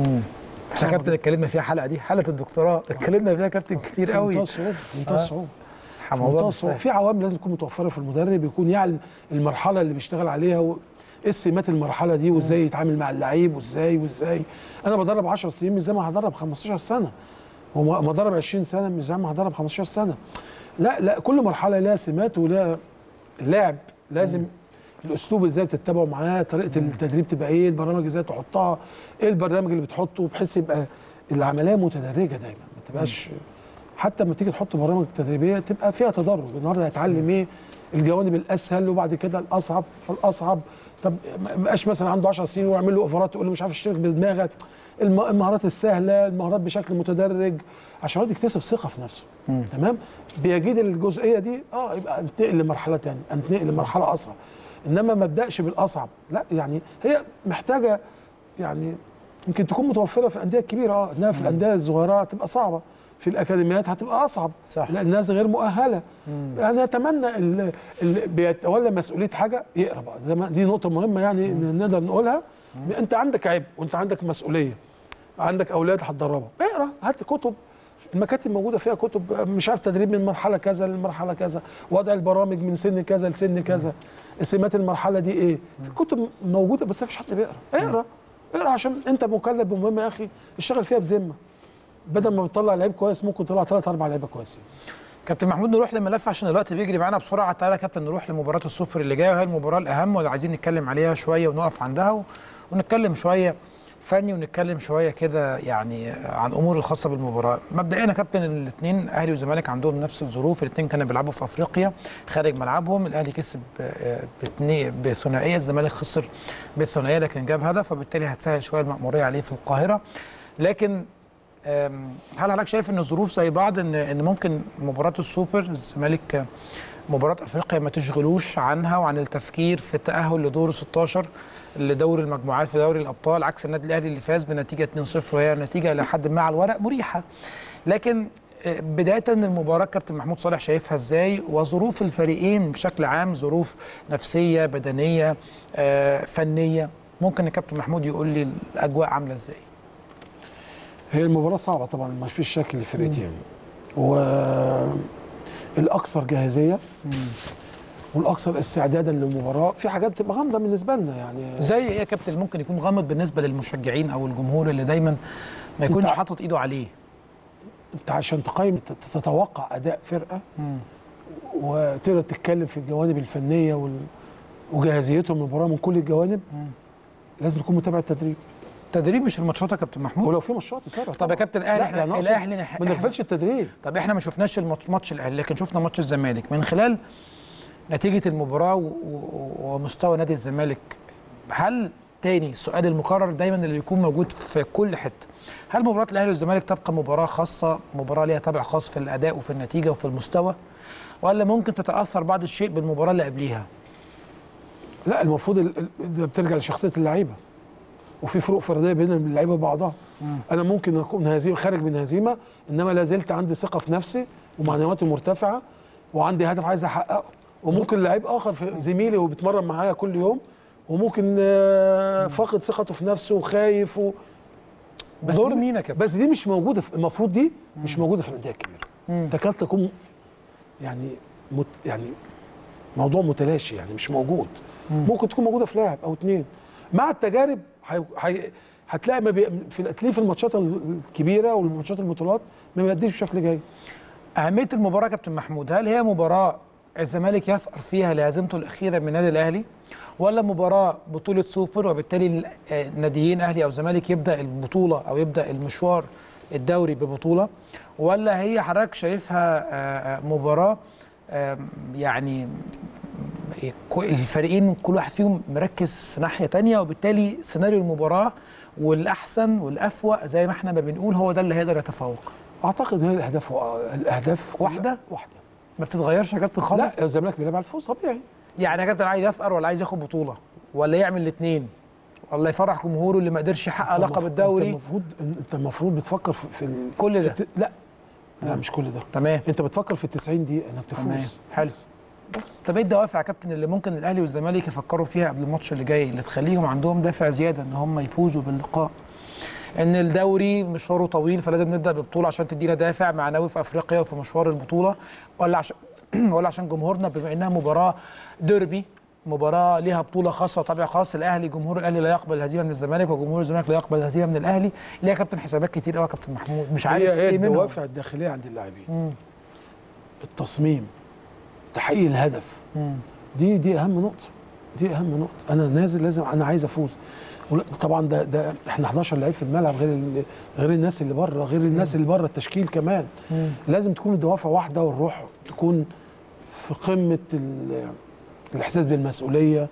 احنا كابتن اتكلمنا فيها حلقه دي حلقه الدكتوراه اتكلمنا فيها كابتن كتير في قوي منتهى الصعوبه في منتهى آه. الصعوبه في موضوع منتهى مش الصعوبه سهل. في عوامل لازم تكون متوفره في المدرب يكون يعلم المرحله اللي بيشتغل عليها و... ايه سمات المرحله دي وازاي يتعامل مع اللعيب وازاي وازاي انا بدرب 10 سنين مش زي ما هدرب 15 سنه وما بدرب 20 سنه مش زي ما هدرب 15 سنه لا لا كل مرحله لها سمات ولها اللاعب لازم الاسلوب ازاي بتتبعه معاه طريقه التدريب تبقى ايه البرامج ازاي تحطها ايه البرنامج اللي بتحطه بحيث يبقى العمليه متدرجه دايما ما تبقاش حتى لما تيجي تحط برامج تدريبيه تبقى فيها تدرج النهارده هيتعلم ايه الجوانب الاسهل وبعد كده الاصعب فالاصعب طب ما بقاش مثلا عنده 10 سنين ويعمل له اوفرات تقول له مش عارف اشترك بدماغك الم- المهارات السهله المهارات بشكل متدرج عشان الواحد يكتسب ثقه في نفسه تمام بيجيد الجزئيه دي اه يبقى انتقل لمرحله ثانيه انتقل لمرحله اصعب انما ما ابداش بالاصعب لا يعني هي محتاجه يعني يمكن تكون متوفره في الانديه الكبيره اه انما في الانديه الصغيره هتبقى صعبه في الاكاديميات هتبقى اصعب صح. لان الناس غير مؤهله يعني اتمنى اللي, اللي بيتولى مسؤوليه حاجه يقرا بقى زي ما دي نقطه مهمه يعني إن نقدر نقولها انت عندك عيب وانت عندك مسؤوليه عندك اولاد هتدربهم اقرا هات كتب المكاتب موجوده فيها كتب مش عارف تدريب من مرحله كذا لمرحله كذا وضع البرامج من سن كذا لسن كذا سمات المرحله دي ايه في كتب موجوده بس مفيش حد بيقرا اقرا اقرا عشان انت مكلف بمهمه يا اخي اشتغل فيها بذمه بدل ما بتطلع لعيب كويس ممكن تطلع ثلاث اربع لعيبه كويسين كابتن محمود نروح لملف عشان الوقت بيجري معانا بسرعه تعالى يا كابتن نروح لمباراه السوبر اللي جايه وهي المباراه الاهم واللي عايزين نتكلم عليها شويه ونقف عندها و... ونتكلم شويه فني ونتكلم شويه كده يعني عن امور الخاصه بالمباراه مبدئيا يا كابتن الاثنين اهلي وزمالك عندهم نفس الظروف الاثنين كانوا بيلعبوا في افريقيا خارج ملعبهم الاهلي كسب آه، باتنين- بثنائيه الزمالك خسر بالثنائيه لكن جاب هدف وبالتالي هتسهل شويه المأموريه عليه في القاهره لكن أم، هل حضرتك شايف ان الظروف زي بعض ان ان ممكن مباراه السوبر الزمالك مباراه افريقيا ما تشغلوش عنها وعن التفكير في التاهل لدور 16 لدور المجموعات في دوري الابطال عكس النادي الاهلي اللي فاز بنتيجه 2-0 وهي نتيجه الى حد ما على الورق مريحه لكن بدايه المباراه كابتن محمود صالح شايفها ازاي وظروف الفريقين بشكل عام ظروف نفسيه بدنيه آه، فنيه ممكن الكابتن محمود يقول لي الاجواء عامله ازاي هي المباراة صعبة طبعا ما فيش شك للفرقتين والأكثر جاهزية والأكثر استعدادا للمباراة في حاجات بتبقى غامضة بالنسبة لنا يعني زي ايه يا كابتن ممكن يكون غامض بالنسبه للمشجعين او الجمهور اللي دايما ما يكونش أنت- حاطط ايده عليه أنت عشان تقيم تت- تتوقع أداء فرقة وتقدر تتكلم في الجوانب الفنية وال... وجاهزيتهم للمباراة من كل الجوانب لازم تكون متابع التدريب تدريب مش الماتشات يا كابتن محمود ولو في ماتشات يتابع طب يا كابتن الاهلي لا، احنا لا، أنا أقصد الاهلي ما إحنا- نغفلش التدريب طب احنا ما شفناش الماتش ماتش الاهلي لكن شفنا ماتش الزمالك من خلال نتيجه المباراه و- و- ومستوى نادي الزمالك هل تاني السؤال المكرر دايما اللي بيكون موجود في كل حته هل مباراه الاهلي والزمالك تبقى مباراه خاصه مباراه ليها طابع خاص في الاداء وفي النتيجه وفي المستوى ولا ممكن تتاثر بعض الشيء بالمباراه اللي قبليها لا المفروض ال- ال- ده بترجع لشخصيه اللعيبه وفي فروق فرديه بين اللعيبه وبعضها انا ممكن اكون هزيمه خارج من هزيمه انما لا زلت عندي ثقه في نفسي ومعنوياتي مرتفعه وعندي هدف عايز احققه وممكن لعيب اخر في زميلي وبيتمرن معايا كل يوم وممكن آه، فاقد ثقته في نفسه وخايف و... بس دور دي- مين يا كابتن؟ بس دي مش موجوده في المفروض دي مش موجوده في الانديه الكبيره تكاد تكون يعني مت يعني موضوع متلاشي يعني مش موجود ممكن تكون موجوده في لاعب او اتنين مع التجارب حي... حي... هتلاقي ما بي... في هتلاقيه في الماتشات الكبيره والماتشات البطولات ما بيأديش بشكل جيد اهميه المباراه يا كابتن محمود هل هي مباراه الزمالك يثأر فيها لهزيمته الاخيره من النادي الاهلي ولا مباراه بطوله سوبر وبالتالي ال- آه، ناديين اهلي او زمالك يبدا البطوله او يبدا المشوار الدوري ببطوله ولا هي حضرتك شايفها آه، آه، مباراه آه، يعني إيه، كو- الفريقين كل واحد فيهم مركز في ناحيه تانية وبالتالي سيناريو المباراه والاحسن والافوأ زي ما احنا ما بنقول هو ده اللي هيقدر يتفوق اعتقد هي الاهداف الاهداف كلها واحدة؟ واحده ما بتتغيرش يا كابتن لا خالص الزمالك بيلعب على الفوز طبيعي يعني يا كابتن عايز يثأر ولا عايز ياخد بطوله ولا يعمل الاثنين ولا يفرح جمهوره اللي ما قدرش يحقق أنت لقب المفروض- الدوري انت المفروض انت المفروض بتفكر في, في ال... كل في ده الت... لا لا مش كل ده تمام انت بتفكر في ال 90 دقيقه انك تفوز تمام حلو بس. بس طب ايه الدوافع يا كابتن اللي ممكن الاهلي والزمالك يفكروا فيها قبل الماتش اللي جاي اللي تخليهم عندهم دافع زياده ان هم يفوزوا باللقاء ان الدوري مشواره طويل فلازم نبدا ببطوله عشان تدينا دافع معنوي في افريقيا وفي مشوار البطوله ولا عشان ولا عشان جمهورنا بما انها مباراه ديربي مباراه ليها بطوله خاصه وطابع خاص الاهلي جمهور الاهلي لا يقبل الهزيمه من الزمالك وجمهور الزمالك لا يقبل الهزيمه من الاهلي ليها كابتن حسابات كتير قوي يا كابتن محمود مش عارف هي هي ايه منهم الدوافع الداخليه عند اللاعبين التصميم تحقيق الهدف مم. دي دي اهم نقطه دي اهم نقطه انا نازل لازم انا عايز افوز ولا- طبعا ده ده احنا 11 لعيب في الملعب غير ال- غير الناس اللي بره غير الناس اللي بره التشكيل كمان مم. لازم تكون الدوافع واحده والروح تكون في قمه ال- الاحساس بالمسؤوليه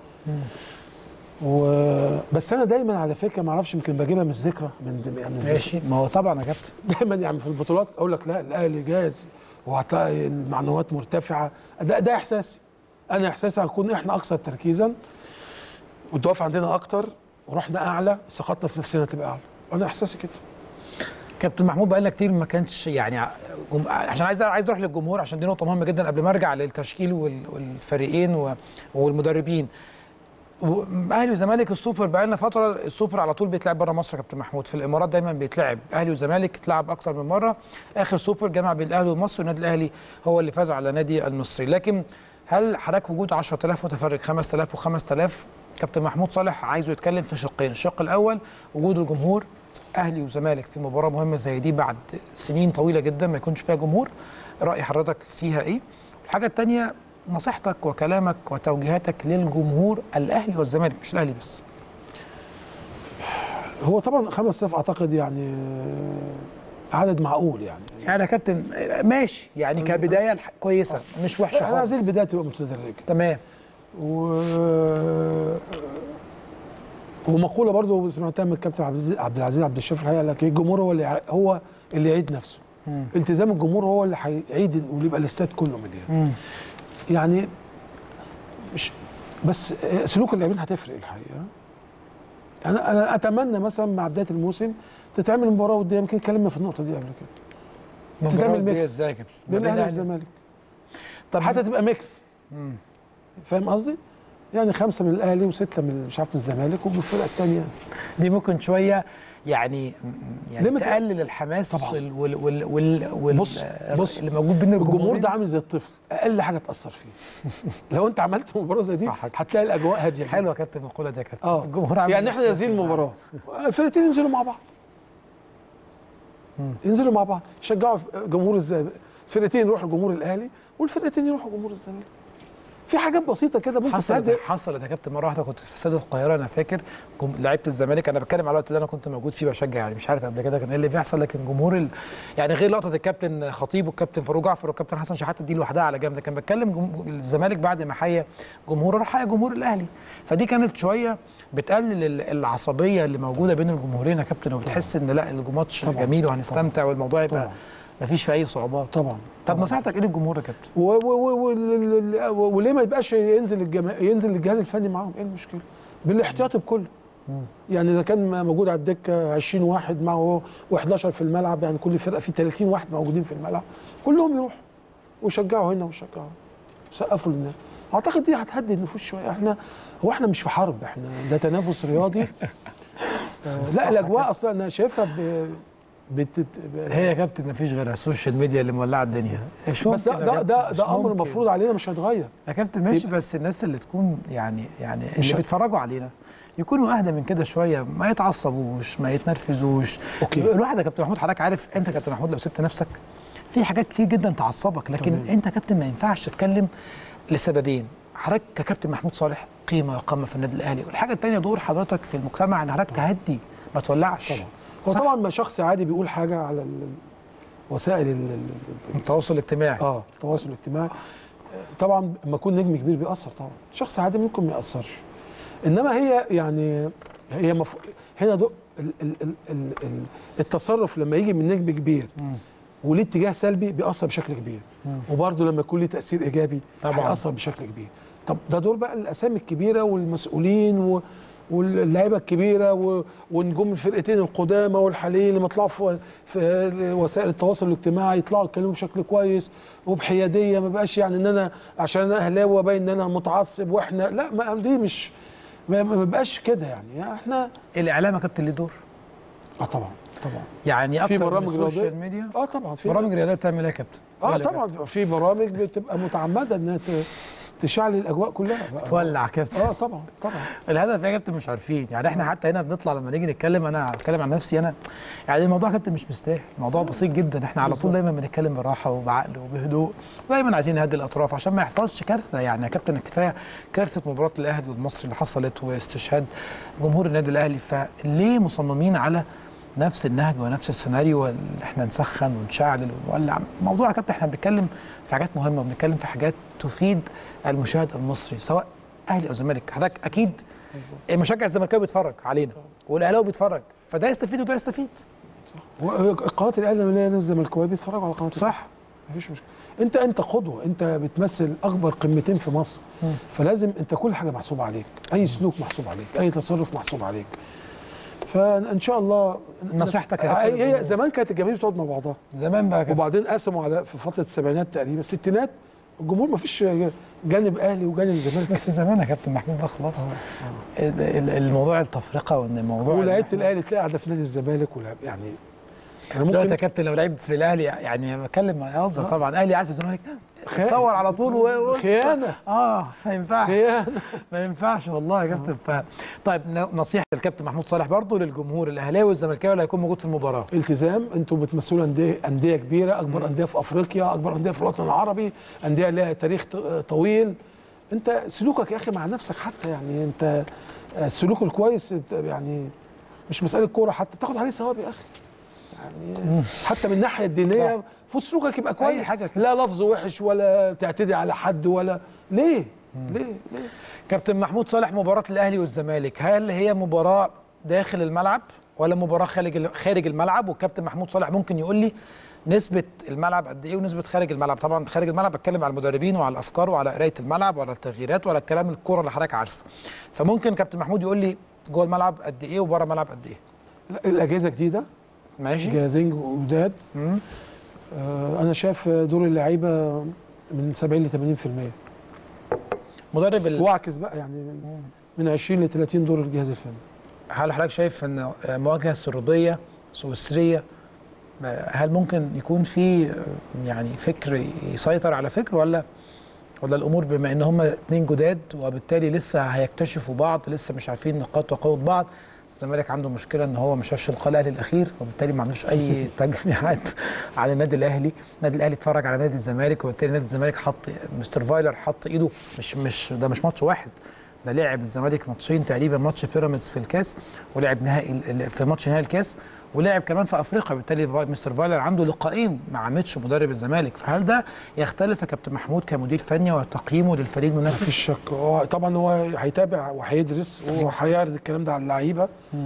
و بس انا دايما على فكره ما اعرفش يمكن بجيبها من الذكرى من من الذكرى ماشي ما هو طبعا يا كابتن دايما يعني في البطولات اقول لك لا الاهلي جاهز وهتلاقي المعنويات مرتفعه ده ده احساسي انا احساسي هنكون احنا اكثر تركيزا والدوافع عندنا اكتر وروحنا اعلى ثقتنا في نفسنا تبقى اعلى انا احساسي كده كابتن محمود بقالنا كتير ما كانش يعني ع- جم... عشان عايز عايز اروح للجمهور عشان دي نقطه مهمه جدا قبل ما ارجع للتشكيل وال... والفريقين و... والمدربين و- اهلي وزمالك السوبر بقالنا فتره السوبر على طول بيتلعب بره مصر يا كابتن محمود في الامارات دايما بيتلعب اهلي وزمالك اتلعب اكثر من مره اخر سوبر جمع بين الاهلي والمصري والنادي الاهلي هو اللي فاز على نادي المصري لكن هل حضرتك وجود 10000 متفرج 5000 و5000 كابتن محمود صالح عايزه يتكلم في شقين الشق الاول وجود الجمهور اهلي وزمالك في مباراه مهمه زي دي بعد سنين طويله جدا ما يكونش فيها جمهور راي حضرتك فيها ايه الحاجه الثانيه نصيحتك وكلامك وتوجيهاتك للجمهور الاهلي والزمالك مش الاهلي بس هو طبعا 5000 اعتقد يعني آه، عدد معقول يعني يعني يا كابتن ماشي يعني كبدايه الح- كويسه مش وحشه احنا خالص عايزين البدايه تبقى متدرجه تمام و ومقوله برضو سمعتها من الكابتن عبد العزيز عبد العزيز عبد الشافي الحقيقه قال لك إيه، الجمهور هو اللي يع- هو اللي يعيد نفسه مم. التزام الجمهور هو اللي هيعيد ويبقى الاستاد كله مليان مم. يعني مش بس سلوك اللاعبين هتفرق الحقيقه انا انا اتمنى مثلا مع بدايه الموسم تتعمل مباراه وديه يمكن اتكلمنا في النقطه دي قبل كده مباراة تعمل ودية ميكس ازاي كده بين ما الاهلي بين والزمالك طب حتى تبقى ميكس مم. فاهم قصدي؟ يعني خمسه من الاهلي وسته من مش عارف من الزمالك والفرقه الثانيه دي ممكن شويه يعني يعني ليه ما ت- تقلل الحماس طبعا. وال وال وال وال وال بص- بص، اللي موجود بين الجمهور الجمهور ده عامل زي الطفل اقل حاجه تاثر فيه لو انت عملت مباراه زي دي صح كده. هتلاقي الاجواء هاديه جدا. حلو يا كابتن المقوله دي يا كابتن اه الجمهور عامل يعني احنا نازلين المباراه الفرقتين ينزلوا مع بعض مم. ينزلوا مع بعض يشجعوا جمهور الزمالك الفرقتين يروحوا لجمهور الاهلي والفرقتين يروحوا جمهور الزمالك في حاجات بسيطه كده ممكن حصلت تهدي حصلت يا كابتن مره واحده كنت في استاد القاهره انا فاكر جم- لعيبه الزمالك انا بتكلم على الوقت اللي انا كنت موجود فيه بشجع يعني مش عارف قبل كده كان ايه اللي بيحصل لكن جمهور ال... يعني غير لقطه الكابتن خطيب والكابتن فاروق جعفر والكابتن حسن شحاته دي لوحدها على جنب ده كان بتكلم جم... الزمالك بعد ما حيا جمهوره راح حيا جمهور الاهلي فدي كانت شويه بتقلل ال- العصبيه اللي موجوده بين الجمهورين يا كابتن وبتحس ان لا الماتش طبعاً. جميل وهنستمتع والموضوع يبقى طبعا مفيش فيه اي صعوبات طبعا طب طبعاً. نصيحتك ايه للجمهور يا كابتن؟ و- و- و- وال- ال- وليه ما يبقاش ينزل الجما... ينزل الجهاز الفني معاهم ايه المشكله بالاحتياطي بكله يعني اذا كان موجود على الدكه 20 واحد معه و11 في الملعب يعني كل فرقه في 30 واحد موجودين في الملعب كلهم يروحوا ويشجعوا هنا ويشجعوا سقفوا للناس اعتقد دي هتهدي النفوس شويه احنا هو احنا مش في حرب احنا ده تنافس رياضي آه، لا الاجواء اصلا انا شايفها ب... بتت... ب... هي يا كابتن مفيش غيرها السوشيال ميديا اللي مولعه الدنيا مش بس ممكن ده يا ده ده, كابتن، مش ده امر ممكن. مفروض علينا مش هيتغير يا كابتن ماشي بس الناس اللي تكون يعني يعني مش اللي ه- بيتفرجوا علينا يكونوا اهدى من كده شويه ما يتعصبوش ما يتنرفزوش أوكي. الواحد يا كابتن محمود حضرتك عارف انت يا كابتن محمود لو سبت نفسك في حاجات كتير جدا تعصبك لكن تمام. انت يا كابتن ما ينفعش تتكلم لسببين حضرتك ككابتن محمود صالح قيمه وقامه في النادي الاهلي والحاجه الثانيه دور حضرتك في المجتمع ان حضرتك تهدي ما تولعش طبعا هو صح؟ طبعا ما شخص عادي بيقول حاجه على ال- وسائل ال- ال- ال- التواصل الاجتماعي اه التواصل الاجتماعي طبعا لما يكون نجم كبير بيأثر طبعا شخص عادي ممكن ما يأثرش انما هي يعني هي مف... هنا دو... ال... ال... ال... ال... ال- التصرف لما يجي من نجم كبير مم. وليه اتجاه سلبي بيأثر بشكل كبير مم. وبرضه لما يكون ليه تأثير إيجابي طبعاً. هيأثر بشكل كبير طب ده دور بقى الأسامي الكبيرة والمسؤولين و... واللعيبه الكبيره و... ونجوم الفرقتين القدامى والحاليين لما يطلعوا في... في وسائل التواصل الاجتماعي يطلعوا يتكلموا بشكل كويس وبحياديه ما بقاش يعني ان انا عشان انا اهلاوي وابين ان انا متعصب واحنا لا ما دي مش ما ما بقاش كده يعني, يعني احنا الاعلام يا كابتن ليه دور اه طبعا طبعا يعني اكتر في من برامج السوشيال رياضيه ميديا اه طبعا في برامج رياضيه بتعمل ايه يا كابتن؟ اه ولا طبعا في برامج بتبقى متعمده انها ت- تشعل الاجواء كلها بقى. تولع كابتن اه طبعا طبعا الهدف يا كابتن مش عارفين يعني احنا حتى هنا بنطلع لما نيجي نتكلم انا اتكلم عن نفسي انا يعني الموضوع يا كابتن مش مستاهل الموضوع بسيط جدا احنا على طول بالظبط. دايما بنتكلم براحه وبعقل وبهدوء ودايما عايزين نهدي الاطراف عشان ما يحصلش كارثه يعني يا كابتن كفايه كارثه مباراه الاهلي والمصري اللي حصلت واستشهاد جمهور النادي الاهلي فليه مصممين على نفس النهج ونفس السيناريو اللي احنا نسخن ونشعل ونولع الموضوع يا كابتن احنا بنتكلم في حاجات مهمه وبنتكلم في حاجات تفيد المشاهد المصري سواء اهلي او زمالك حضرتك اكيد المشجع الزملكاوي بيتفرج علينا والاهلاوي بيتفرج فده يستفيد وده يستفيد قناه الاهلي لما ناس زملكاويه بيتفرجوا على قناه صح مفيش مشكله انت انت قدوه انت بتمثل اكبر قمتين في مصر مم. فلازم انت كل حاجه محسوبه عليك اي سلوك محسوب عليك اي تصرف محسوب عليك فان شاء الله نصيحتك يا هي كابتن هي زمان كانت الجماهير بتقعد مع بعضها زمان بقى كده وبعدين قسموا على في فتره السبعينات تقريبا الستينات الجمهور ما فيش جانب اهلي وجانب زمالك بس في زمان يا كابتن محمود بقى خلاص ال- ال- الموضوع التفرقه وان الموضوع ولعيبه إن إحنا- الاهلي تلاقي قاعده في نادي الزمالك ولعب يعني انا دلوقتي يا ممكن كابتن لو لعيب في الاهلي يعني بتكلم مع يهزر طبعا اهلي قاعد في الزمالك خيانة. تصور على طول و... و... خيانه اه ما ينفعش خيانه ما ينفعش والله يا كابتن ف... طيب ن- نصيحه الكابتن محمود صالح برضه للجمهور الاهلاوي والزملكاوي اللي هيكون موجود في المباراه التزام انتوا بتمثلوا انديه انديه كبيره اكبر انديه في افريقيا اكبر انديه في الوطن العربي انديه لها تاريخ ط- طويل انت سلوكك يا اخي مع نفسك حتى يعني انت السلوك الكويس انت يعني مش مساله كوره حتى تاخد عليه ثواب يا اخي يعني حتى من الناحيه الدينيه صح. المفروض سلوكك يبقى كويس حاجة كده. لا لفظ وحش ولا تعتدي على حد ولا ليه ليه ليه كابتن محمود صالح مباراة الأهلي والزمالك هل هي مباراة داخل الملعب ولا مباراة خارج خارج الملعب والكابتن محمود صالح ممكن يقول لي نسبة الملعب قد إيه ونسبة خارج الملعب طبعا خارج الملعب بتكلم على المدربين وعلى الأفكار وعلى قراية الملعب وعلى التغييرات وعلى الكلام الكورة اللي حضرتك عارفه فممكن كابتن محمود يقول لي جوه الملعب قد إيه وبره الملعب قد إيه لا، الاجهزه جديده ماشي جهازين جداد مم. آه، انا شايف دور اللعيبه من 70 ل 80% مدرب ال... واعكس بقى يعني من 20 ل 30 دور الجهاز الفني هل حضرتك شايف ان مواجهه سروديه سويسريه هل ممكن يكون في يعني فكر يسيطر على فكر ولا ولا الامور بما ان هم اتنين جداد وبالتالي لسه هيكتشفوا بعض لسه مش عارفين نقاط وقوه بعض الزمالك عنده مشكله ان هو ما شافش اللقاء الاهلي الاخير وبالتالي ما عندوش اي تجميعات على النادي الاهلي النادي الاهلي اتفرج على نادي الزمالك وبالتالي نادي الزمالك حط مستر فايلر حط ايده مش مش ده مش ماتش واحد ده لعب الزمالك ماتشين تقريبا ماتش بيراميدز في الكاس ولعب نهائي في ماتش نهائي الكاس ولعب كمان في افريقيا بالتالي مستر فايلر عنده لقاءين مع ميتش مدرب الزمالك فهل ده يختلف يا كابتن محمود كمدير فني وتقييمه للفريق المنافس؟ مفيش شك هو طبعا هو هيتابع وهيدرس وهيعرض الكلام ده على اللعيبه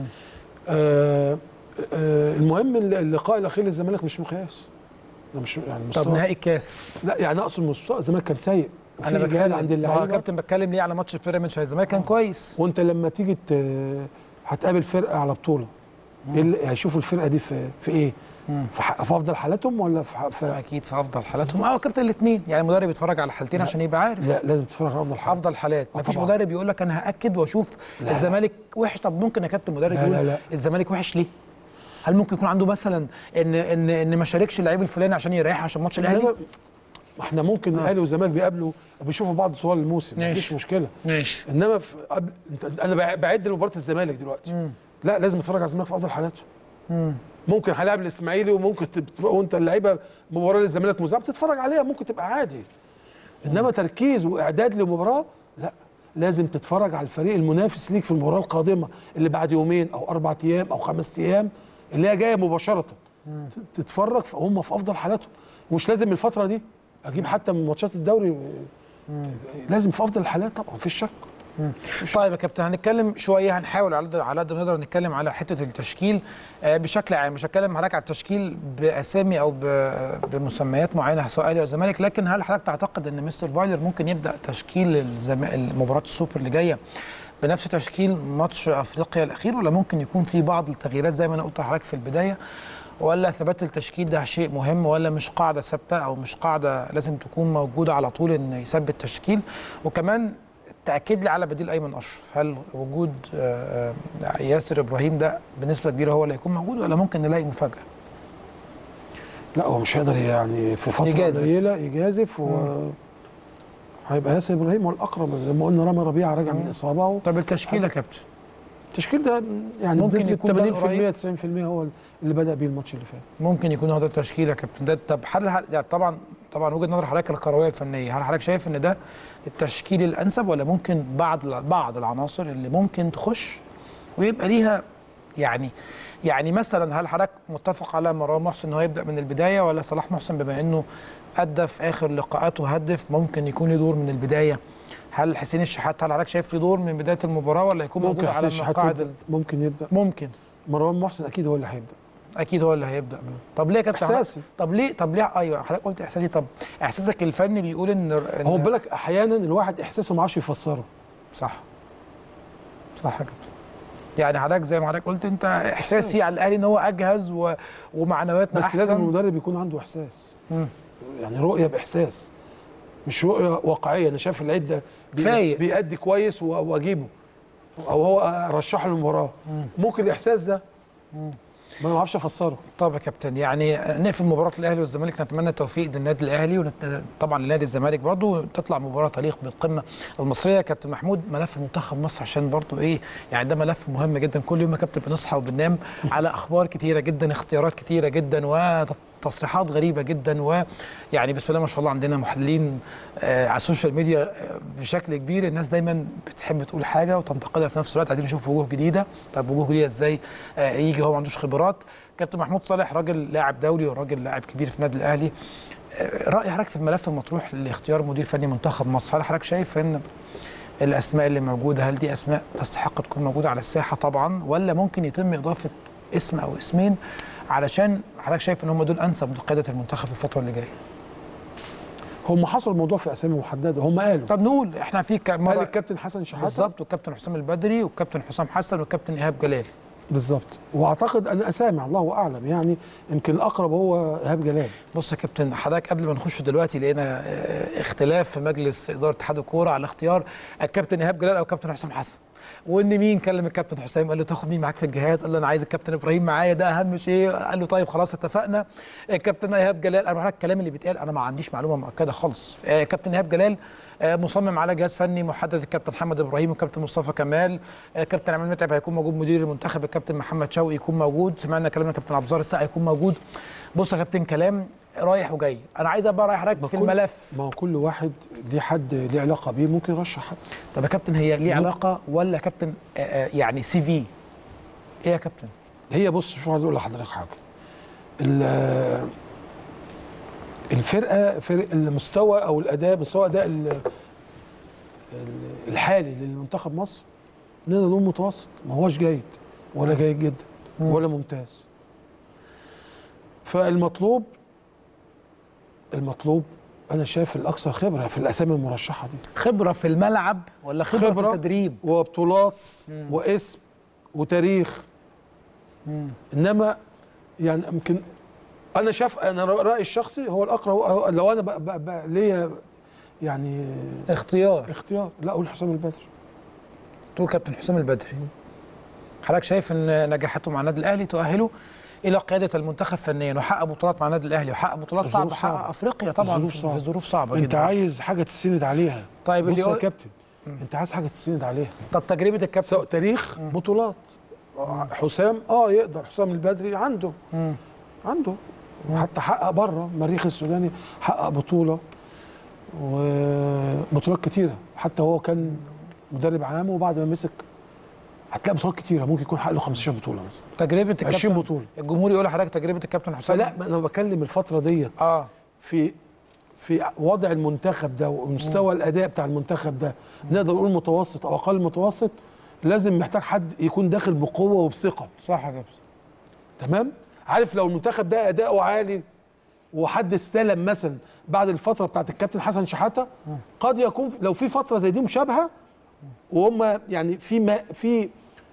آه آه المهم اللقاء الاخير للزمالك مش مقياس ده مش يعني طب نهائي الكاس لا يعني اقصد مستوى الزمالك كان سيء انا بتكلم عند اللعيبه يا كابتن بتكلم ليه على ماتش بيراميدز الزمالك كان كويس وانت لما تيجي هتقابل فرقه على بطوله ايه هيشوفوا الفرقه دي في في ايه؟ في, في افضل حالاتهم ولا في, في اكيد في افضل حالاتهم اه كابتن الاثنين يعني المدرب يتفرج على الحالتين عشان يبقى عارف لا لازم تتفرج على افضل حالات افضل حالات مفيش مدرب يقول لك انا هاكد واشوف لا. الزمالك وحش طب ممكن يا كابتن مدرب لا يقول لا لا. الزمالك وحش ليه؟ هل ممكن يكون عنده مثلا ان ان ان ما شاركش اللعيب الفلاني عشان يريح عشان ماتش الاهلي؟ ما احنا ممكن الاهلي والزمالك بيقابلوا بيشوفوا بعض طوال الموسم مفيش مشكله ماشي انما في قبل انت انا بعد لمباراه الزمالك دلوقتي مم. لا لازم اتفرج على الزمالك في افضل حالاته مم. ممكن هلاعب الاسماعيلي وممكن تبقى وانت اللعيبه مباراه للزمالك مذاعه بتتفرج عليها ممكن تبقى عادي انما تركيز واعداد لمباراه لا لازم تتفرج على الفريق المنافس ليك في المباراه القادمه اللي بعد يومين او اربع ايام او خمس ايام اللي هي جايه مباشره مم. تتفرج هم في افضل حالاتهم ومش لازم الفتره دي اجيب حتى من ماتشات الدوري مم. لازم في افضل الحالات طبعا مفيش شك طيب يا كابتن هنتكلم شويه هنحاول على على قد ما نقدر نتكلم على حته التشكيل بشكل عام مش هتكلم حضرتك على التشكيل باسامي او بمسميات معينه سواء اهلي او زمالك لكن هل حضرتك تعتقد ان مستر فايلر ممكن يبدا تشكيل الزم... مباراه السوبر اللي جايه بنفس تشكيل ماتش افريقيا الاخير ولا ممكن يكون في بعض التغييرات زي ما انا قلت لحضرتك في البدايه ولا ثبات التشكيل ده شيء مهم ولا مش قاعده ثابته او مش قاعده لازم تكون موجوده على طول ان يثبت تشكيل وكمان تاكد لي على بديل ايمن اشرف هل وجود ياسر ابراهيم ده بنسبه كبيره هو اللي هيكون موجود ولا ممكن نلاقي مفاجاه لا هو مش هيقدر يعني في فتره يجازف. قليله يجازف و هيبقى ياسر ابراهيم هو الاقرب زي ما قلنا رامي ربيعه راجع من اصابه و... طب التشكيل يا كابتن التشكيل ده يعني ممكن بنسبه يكون ده 80% 90% هو اللي بدا بيه الماتش اللي فات ممكن يكون هو ده التشكيل يا كابتن ده طب هل يعني طبعا طبعا وجهه نظر حضرتك الكرويه الفنيه هل حضرتك شايف ان ده التشكيل الانسب ولا ممكن بعض بعض العناصر اللي ممكن تخش ويبقى ليها يعني يعني مثلا هل حضرتك متفق على مروان محسن ان هو يبدا من البدايه ولا صلاح محسن بما انه ادى في اخر لقاءاته هدف ممكن يكون له دور من البدايه هل حسين الشحات هل حضرتك شايف له دور من بدايه المباراه ولا يكون موجود على المقاعد يبدأ. ممكن يبدا ممكن مروان محسن اكيد هو اللي هيبدا اكيد هو اللي هيبدا طب ليه يا كابتن احساسي طب ليه طب ليه ايوه حضرتك قلت احساسي طب احساسك الفني بيقول ان, إن هو بالك احيانا الواحد احساسه ما عرفش يفسره صح صح يا كابتن يعني حضرتك زي ما حضرتك قلت انت احساسي على الاهلي ان هو اجهز و... ومعنوياتنا بس احسن لازم المدرب يكون عنده احساس مم. يعني رؤيه باحساس مش رؤيه واقعيه انا شايف اللعيب ده فايق. بيأدي كويس واجيبه او هو رشحه للمباراه ممكن الاحساس ده ما اعرفش افسره طب يا كابتن يعني نقفل مباراه الاهلي والزمالك نتمنى التوفيق للنادي الاهلي وطبعا لنادي الزمالك برضو تطلع مباراه تليق بالقمه المصريه يا كابتن محمود ملف منتخب مصر عشان برضو ايه يعني ده ملف مهم جدا كل يوم يا كابتن بنصحى وبننام على اخبار كتيره جدا اختيارات كتيره جدا و تصريحات غريبه جدا ويعني بسم الله ما شاء الله عندنا محللين آه على السوشيال ميديا بشكل كبير الناس دايما بتحب تقول حاجه وتنتقدها في نفس الوقت عايزين نشوف وجوه جديده طب وجوه جديده ازاي آه يجي هو ما عندوش خبرات كابتن محمود صالح راجل لاعب دولي وراجل لاعب كبير في النادي الاهلي آه راي حضرتك في الملف المطروح لاختيار مدير فني منتخب مصر هل حضرتك شايف ان الاسماء اللي موجوده هل دي اسماء تستحق تكون موجوده على الساحه طبعا ولا ممكن يتم اضافه اسم او اسمين علشان حضرتك شايف ان هم دول انسب لقياده المنتخب في الفتره اللي جايه هم حصروا الموضوع في اسامي محدده هم قالوا طب نقول احنا في قال الكابتن حسن شحاته بالظبط والكابتن حسام البدري والكابتن حسام حسن والكابتن ايهاب جلال بالظبط واعتقد انا سامع الله اعلم يعني يمكن الاقرب هو ايهاب جلال بص يا كابتن حضرتك قبل ما نخش دلوقتي لقينا آه، اختلاف في مجلس اداره اتحاد الكوره على اختيار الكابتن ايهاب جلال او كابتن حسام حسن وان مين كلم الكابتن حسام قال له تاخد مين معاك في الجهاز قال له انا عايز الكابتن ابراهيم معايا ده اهم شيء قال له طيب خلاص اتفقنا الكابتن ايهاب جلال انا بقول الكلام اللي بيتقال انا ما عنديش معلومه مؤكده خالص آه، كابتن ايهاب جلال آه، مصمم على جهاز فني محدد الكابتن محمد ابراهيم والكابتن مصطفى كمال آه، كابتن عماد متعب هيكون موجود مدير المنتخب الكابتن محمد شوقي يكون موجود سمعنا كلام الكابتن عبد الظاهر السقا هيكون موجود بص يا كابتن كلام رايح وجاي انا عايز ابقى رايح حضرتك في كل- الملف ما هو كل واحد ليه حد ليه علاقه بيه ممكن يرشح حد طب يا كابتن هي ليه علاقه ولا كابتن آه، آه، يعني سي في ايه يا كابتن هي بص شوف عايز اقول لحضرتك حاجه ال- الفرقه فرق المستوى او الاداء مستوى اداء ال- ال- الحالي للمنتخب مصر نقدر نقول متوسط ما هوش جيد ولا جيد جدا ولا ممتاز فالمطلوب المطلوب انا شايف الاكثر خبره في الاسامي المرشحه دي خبره في الملعب ولا خبره, خبرة. في التدريب وبطولات واسم وتاريخ انما يعني يمكن انا شايف انا رايي الشخصي هو الاقرب هو- لو انا بقى بقى بقى ليا يعني اختيار اختيار لا اقول حسام البدري تقول كابتن حسام البدري حضرتك شايف ان نجاحاته مع النادي الاهلي تؤهله الى قياده المنتخب فنيا وحقق بطولات مع النادي الاهلي وحقق بطولات صعبه الظروف حقق صعبة. افريقيا طبعا الظروف في صعبة. في ظروف صعبه انت جدا عايز حاجه تسند عليها طيب بص اللي يا يقول كابتن انت عايز حاجه تسند عليها طب تجربه الكابتن سواء تاريخ بطولات حسام اه يقدر حسام البدري عنده مم. عنده حتى حقق بره المريخ السوداني حقق بطوله وبطولات كتيره حتى هو كان مدرب عام وبعد ما مسك هتلاقي بطولات كتيره ممكن يكون حقق له 15 بطوله مثلا تجربه الكابتن 20 بطوله الجمهور يقول لحضرتك تجربه الكابتن حسام فلا ما انا بكلم الفتره ديت اه في في وضع المنتخب ده ومستوى الاداء بتاع المنتخب ده نقدر نقول متوسط او اقل متوسط لازم محتاج حد يكون داخل بقوه وبثقه صح يا كابتن تمام عارف لو المنتخب ده اداؤه عالي وحد استلم مثلا بعد الفتره بتاعت الكابتن حسن شحاته قد يكون لو في فتره زي دي مشابهه وهم يعني في ما في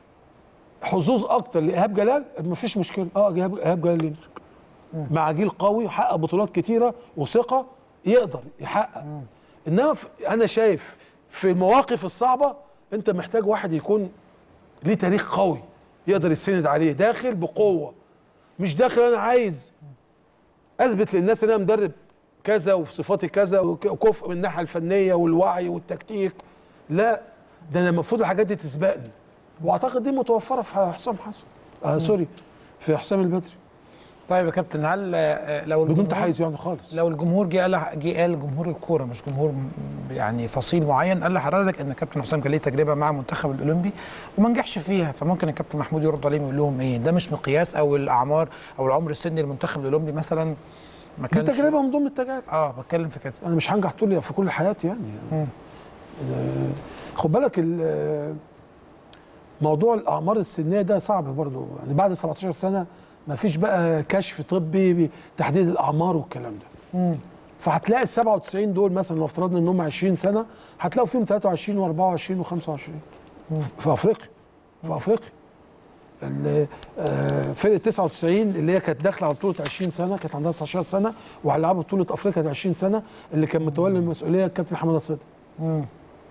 حظوظ اكتر لايهاب جلال مفيش مشكله اه ايهاب إيهاب جلال يمسك مع جيل قوي حقق بطولات كتيره وثقه يقدر يحقق انما في انا شايف في المواقف الصعبه انت محتاج واحد يكون ليه تاريخ قوي يقدر يسند عليه داخل بقوه مش داخل انا عايز اثبت للناس ان انا مدرب كذا وصفاتي كذا وك- وكفء من الناحيه الفنيه والوعي والتكتيك لا ده انا المفروض الحاجات دي تسبقني واعتقد دي متوفره في حسام حسن آه سوري في حسام البدري طيب يا كابتن هل آه، لو بدون الجمهور تحيز يعني خالص لو الجمهور جه قال جه قال جمهور الكوره مش جمهور م- يعني فصيل معين قال لحضرتك ان كابتن حسام كان ليه تجربه مع المنتخب الاولمبي وما نجحش فيها فممكن الكابتن محمود يرد عليهم ويقول لهم ايه ده مش مقياس او الاعمار او العمر السني للمنتخب الاولمبي مثلا ما دي كانش تجربه من ضمن التجارب اه بتكلم في كده انا مش هنجح طول في كل حياتي يعني مم. آه، خد بالك ال- موضوع الاعمار السنيه ده صعب برضو يعني بعد 17 سنه ما فيش بقى كشف طبي بتحديد الاعمار والكلام ده مم. فهتلاقي ال 97 دول مثلا لو افترضنا ان هم 20 سنه هتلاقوا فيهم 23 و24 و25 في افريقيا في افريقيا ال- آه، فرقه 99 اللي هي كانت داخله على بطوله 20 سنه كانت عندها 19 سنه وهيلعبوا بطوله افريقيا 20 سنه اللي كان متولي المسؤوليه الكابتن حماده صدقي مم.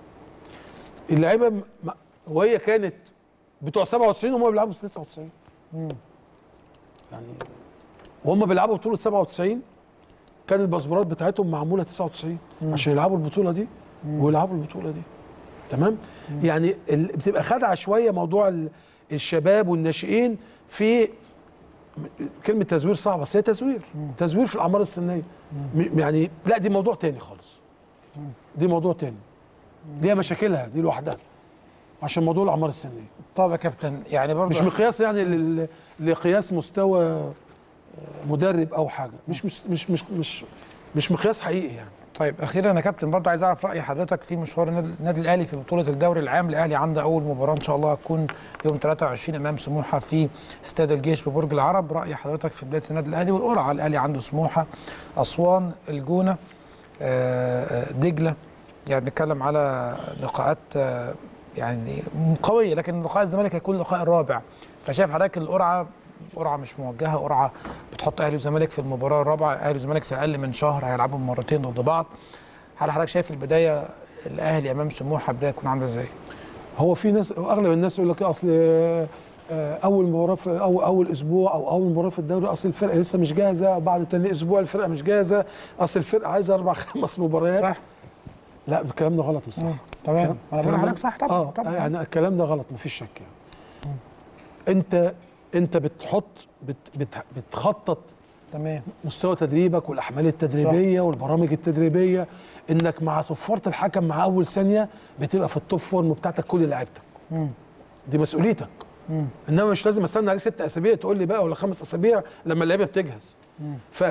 اللعيبه م- م- وهي كانت بتوع 97 هم بيلعبوا 99 مم. يعني وهم بيلعبوا بطوله 97 كان الباسبورات بتاعتهم معموله 99 عشان يلعبوا البطوله دي ويلعبوا البطوله دي تمام يعني ال- بتبقى خادعه شويه موضوع ال- الشباب والناشئين في م- كلمه تزوير صعبه بس هي تزوير تزوير في الاعمار السنيه م- يعني لا دي موضوع تاني خالص دي موضوع تاني ليها مشاكلها دي لوحدها عشان موضوع الاعمار السنيه طب يا كابتن يعني برضه مش مقياس يعني لل- لقياس مستوى آه، مدرب او حاجه مش مش مش مش مش, مش مقياس حقيقي يعني طيب اخيرا يا كابتن برضه عايز اعرف راي حضرتك في مشوار النادي النادي الاهلي في بطوله الدوري العام الاهلي عنده اول مباراه ان شاء الله هتكون يوم 23 امام سموحه في استاد الجيش ببرج العرب راي حضرتك في بدايه النادي الاهلي والقرعه الاهلي عنده سموحه اسوان الجونه آه، آه، دجله يعني بنتكلم على لقاءات آه، يعني قويه لكن لقاء الزمالك هيكون اللقاء الرابع فشايف حضرتك القرعه قرعه مش موجهه قرعه بتحط اهلي وزمالك في المباراه الرابعه اهلي وزمالك في اقل من شهر هيلعبوا مرتين ضد بعض هل حضرتك شايف البدايه الاهلي امام سموحه بدايه تكون عامله ازاي؟ هو في ناس اغلب الناس يقول لك اصل آه، آه، اول مباراه في أو اول اسبوع او اول مباراه في الدوري اصل الفرقه لسه مش جاهزه بعد تاني اسبوع الفرقه مش جاهزه اصل الفرقه عايزه اربع خمس مباريات صح؟ لا الكلام ده غلط مش صح تمام كلام- انا بقول كلام لحضرتك صح طبعا اه طبعا يعني الكلام ده غلط مفيش شك يعني انت انت بتحط بت بت بتخطط تمام مستوى تدريبك والاحمال التدريبيه والبرامج التدريبيه انك مع صفاره الحكم مع اول ثانيه بتبقى في التوب فورم بتاعتك كل لعيبتك مم. دي مسؤوليتك مم. انما مش لازم استنى عليك ست اسابيع تقول لي بقى ولا خمس اسابيع لما اللعيبه بتجهز ف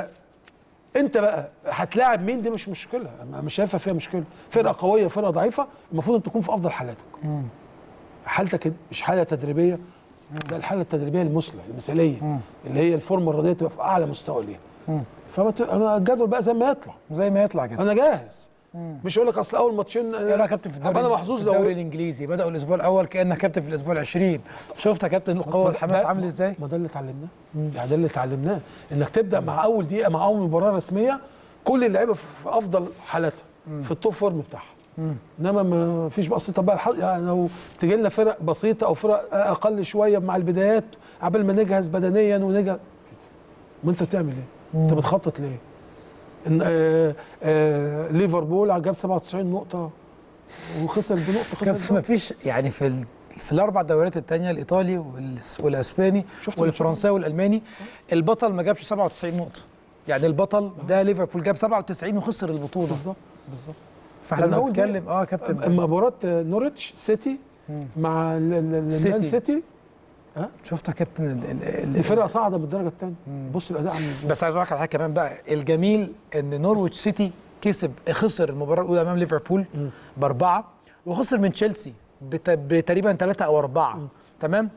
انت بقى هتلاعب مين دي مش مشكله أنا مش شايفها فيها مشكله فرقه قويه فرقه ضعيفه المفروض ان تكون في افضل حالاتك مم. حالتك مش حاله تدريبيه ده الحاله التدريبيه المثلى المثاليه مم. اللي هي الفورمه الرياضيه تبقى في اعلى مستوى ليها مم. فما ت... انا الجدول بقى زي ما يطلع زي ما يطلع كده انا جاهز مم. مش يقول لك اصل اول ماتشين ايه رايك يا كابتن في الدوري أبقى انا محظوظ في الدوري لو الانجليزي بداوا الاسبوع الاول كانك كابتن في الاسبوع ال20 شفت يا كابتن القوه والحماس عامل ازاي ما ده اللي اتعلمناه يعني ده اللي اتعلمناه انك تبدا مع اول دقيقه مع اول مباراه رسميه كل اللعيبه في في افضل حالاتها في التوب فورم بتاعها مم. انما ما فيش بقى طب بقى الح- يعني لو تجي لنا فرق بسيطه او فرق اقل شويه مع البدايات قبل ما نجهز بدنيا ونجهز ما انت بتعمل ايه؟ انت بتخطط ليه؟ ان آه آه ليفربول جاب 97 نقطه وخسر بنقطه كابتن خسر ما فيش يعني في ال... في الاربع دوريات الثانيه الايطالي والس- والاسباني شفت والفرنساوي والالماني البطل ما جابش 97 نقطه يعني البطل ده ليفربول جاب 97 وخسر البطوله بالظبط بالظبط فاحنا من أول بنتكلم اه يا كابتن مباراه نوريتش سيتي مع ال- ال- ال- سيتي. المان سيتي شفت يا كابتن ال... ال... ال... دي فرقه صاعده بالدرجه الثانيه بص الاداء عامل ازاي بس عايز اقول لك على حاجه كمان بقى الجميل ان نورويتش سيتي كسب خسر المباراه الاولى امام ليفربول باربعه وخسر من تشيلسي بت- بتقريبا ثلاثه او اربعه تمام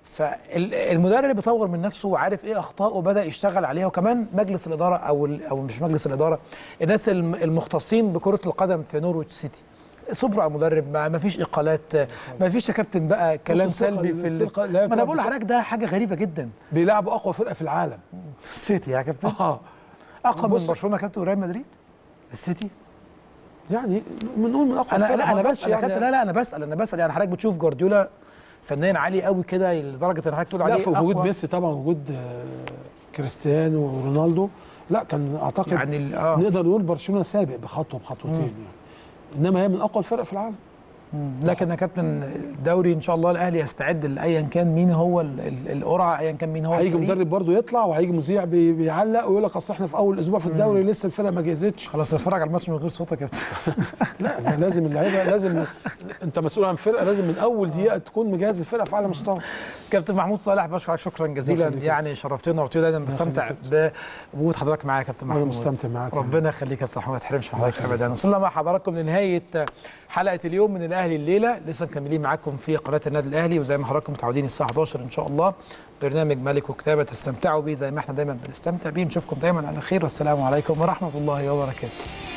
فالمدرب بيطور من نفسه وعارف ايه اخطائه وبدا يشتغل عليها وكمان مجلس الاداره او ال- او مش مجلس الاداره الناس الم- المختصين بكره القدم في نورويتش سيتي صبروا على المدرب ما ما فيش اقالات ما فيش يا كابتن بقى كلام الثقة- سلبي في ال- الثقة لا ما انا بقول يقال لحضرتك ده حاجه غريبه جدا بيلعبوا اقوى فرقه في العالم السيتي يا كابتن اه اقوى من بص- برشلونه يا كابتن وريال مدريد السيتي يعني بنقول من اقوى انا الفرق، لا انا ما بسال يا يعني كابتن لا لا انا بسال انا بسال يعني حضرتك بتشوف جوارديولا فنان عالي قوي كده لدرجه ان حضرتك تقول لا عليه في وجود أقوى. ميسي طبعا وجود آه، كريستيانو ورونالدو لا كان اعتقد يعني ال- اه نقدر نقول برشلونه سابق بخطوه بخطوتين يعني انما هي من اقوى الفرق في العالم مم. لكن يا كابتن الدوري ان شاء الله الاهلي يستعد لايا كان مين هو ال- ال- القرعه ايا كان مين هو هيجي الفريق. مدرب برضه يطلع وهيجي مذيع بي- بيعلق ويقول لك اصل احنا في اول اسبوع في الدوري لسه الفرقه ما جهزتش خلاص نتفرج على الماتش من غير صوت يا كابتن لا لا، لازم اللعيبه لازم انت مسؤول عن فرقه لازم من اول دقيقه تكون مجهز الفرقه في اعلى مستوى كابتن محمود صالح بشكرك شكرا جزيلا يخليك. يعني شرفتنا وقلت دايما بستمتع بوجود حضرتك معايا يا كابتن انا محمود مستمتع معاك ربنا يخليك يا كابتن محمود ما تحرمش من حضرتك ابدا وصلنا مع حضراتكم لنهايه حلقه اليوم من الاهلي الليله لسه مكملين معاكم في قناه النادي الاهلي وزي ما حضراتكم متعودين الساعه 11 ان شاء الله برنامج ملك وكتابه تستمتعوا بيه زي ما احنا دايما بنستمتع بيه نشوفكم دايما على خير والسلام عليكم ورحمه الله وبركاته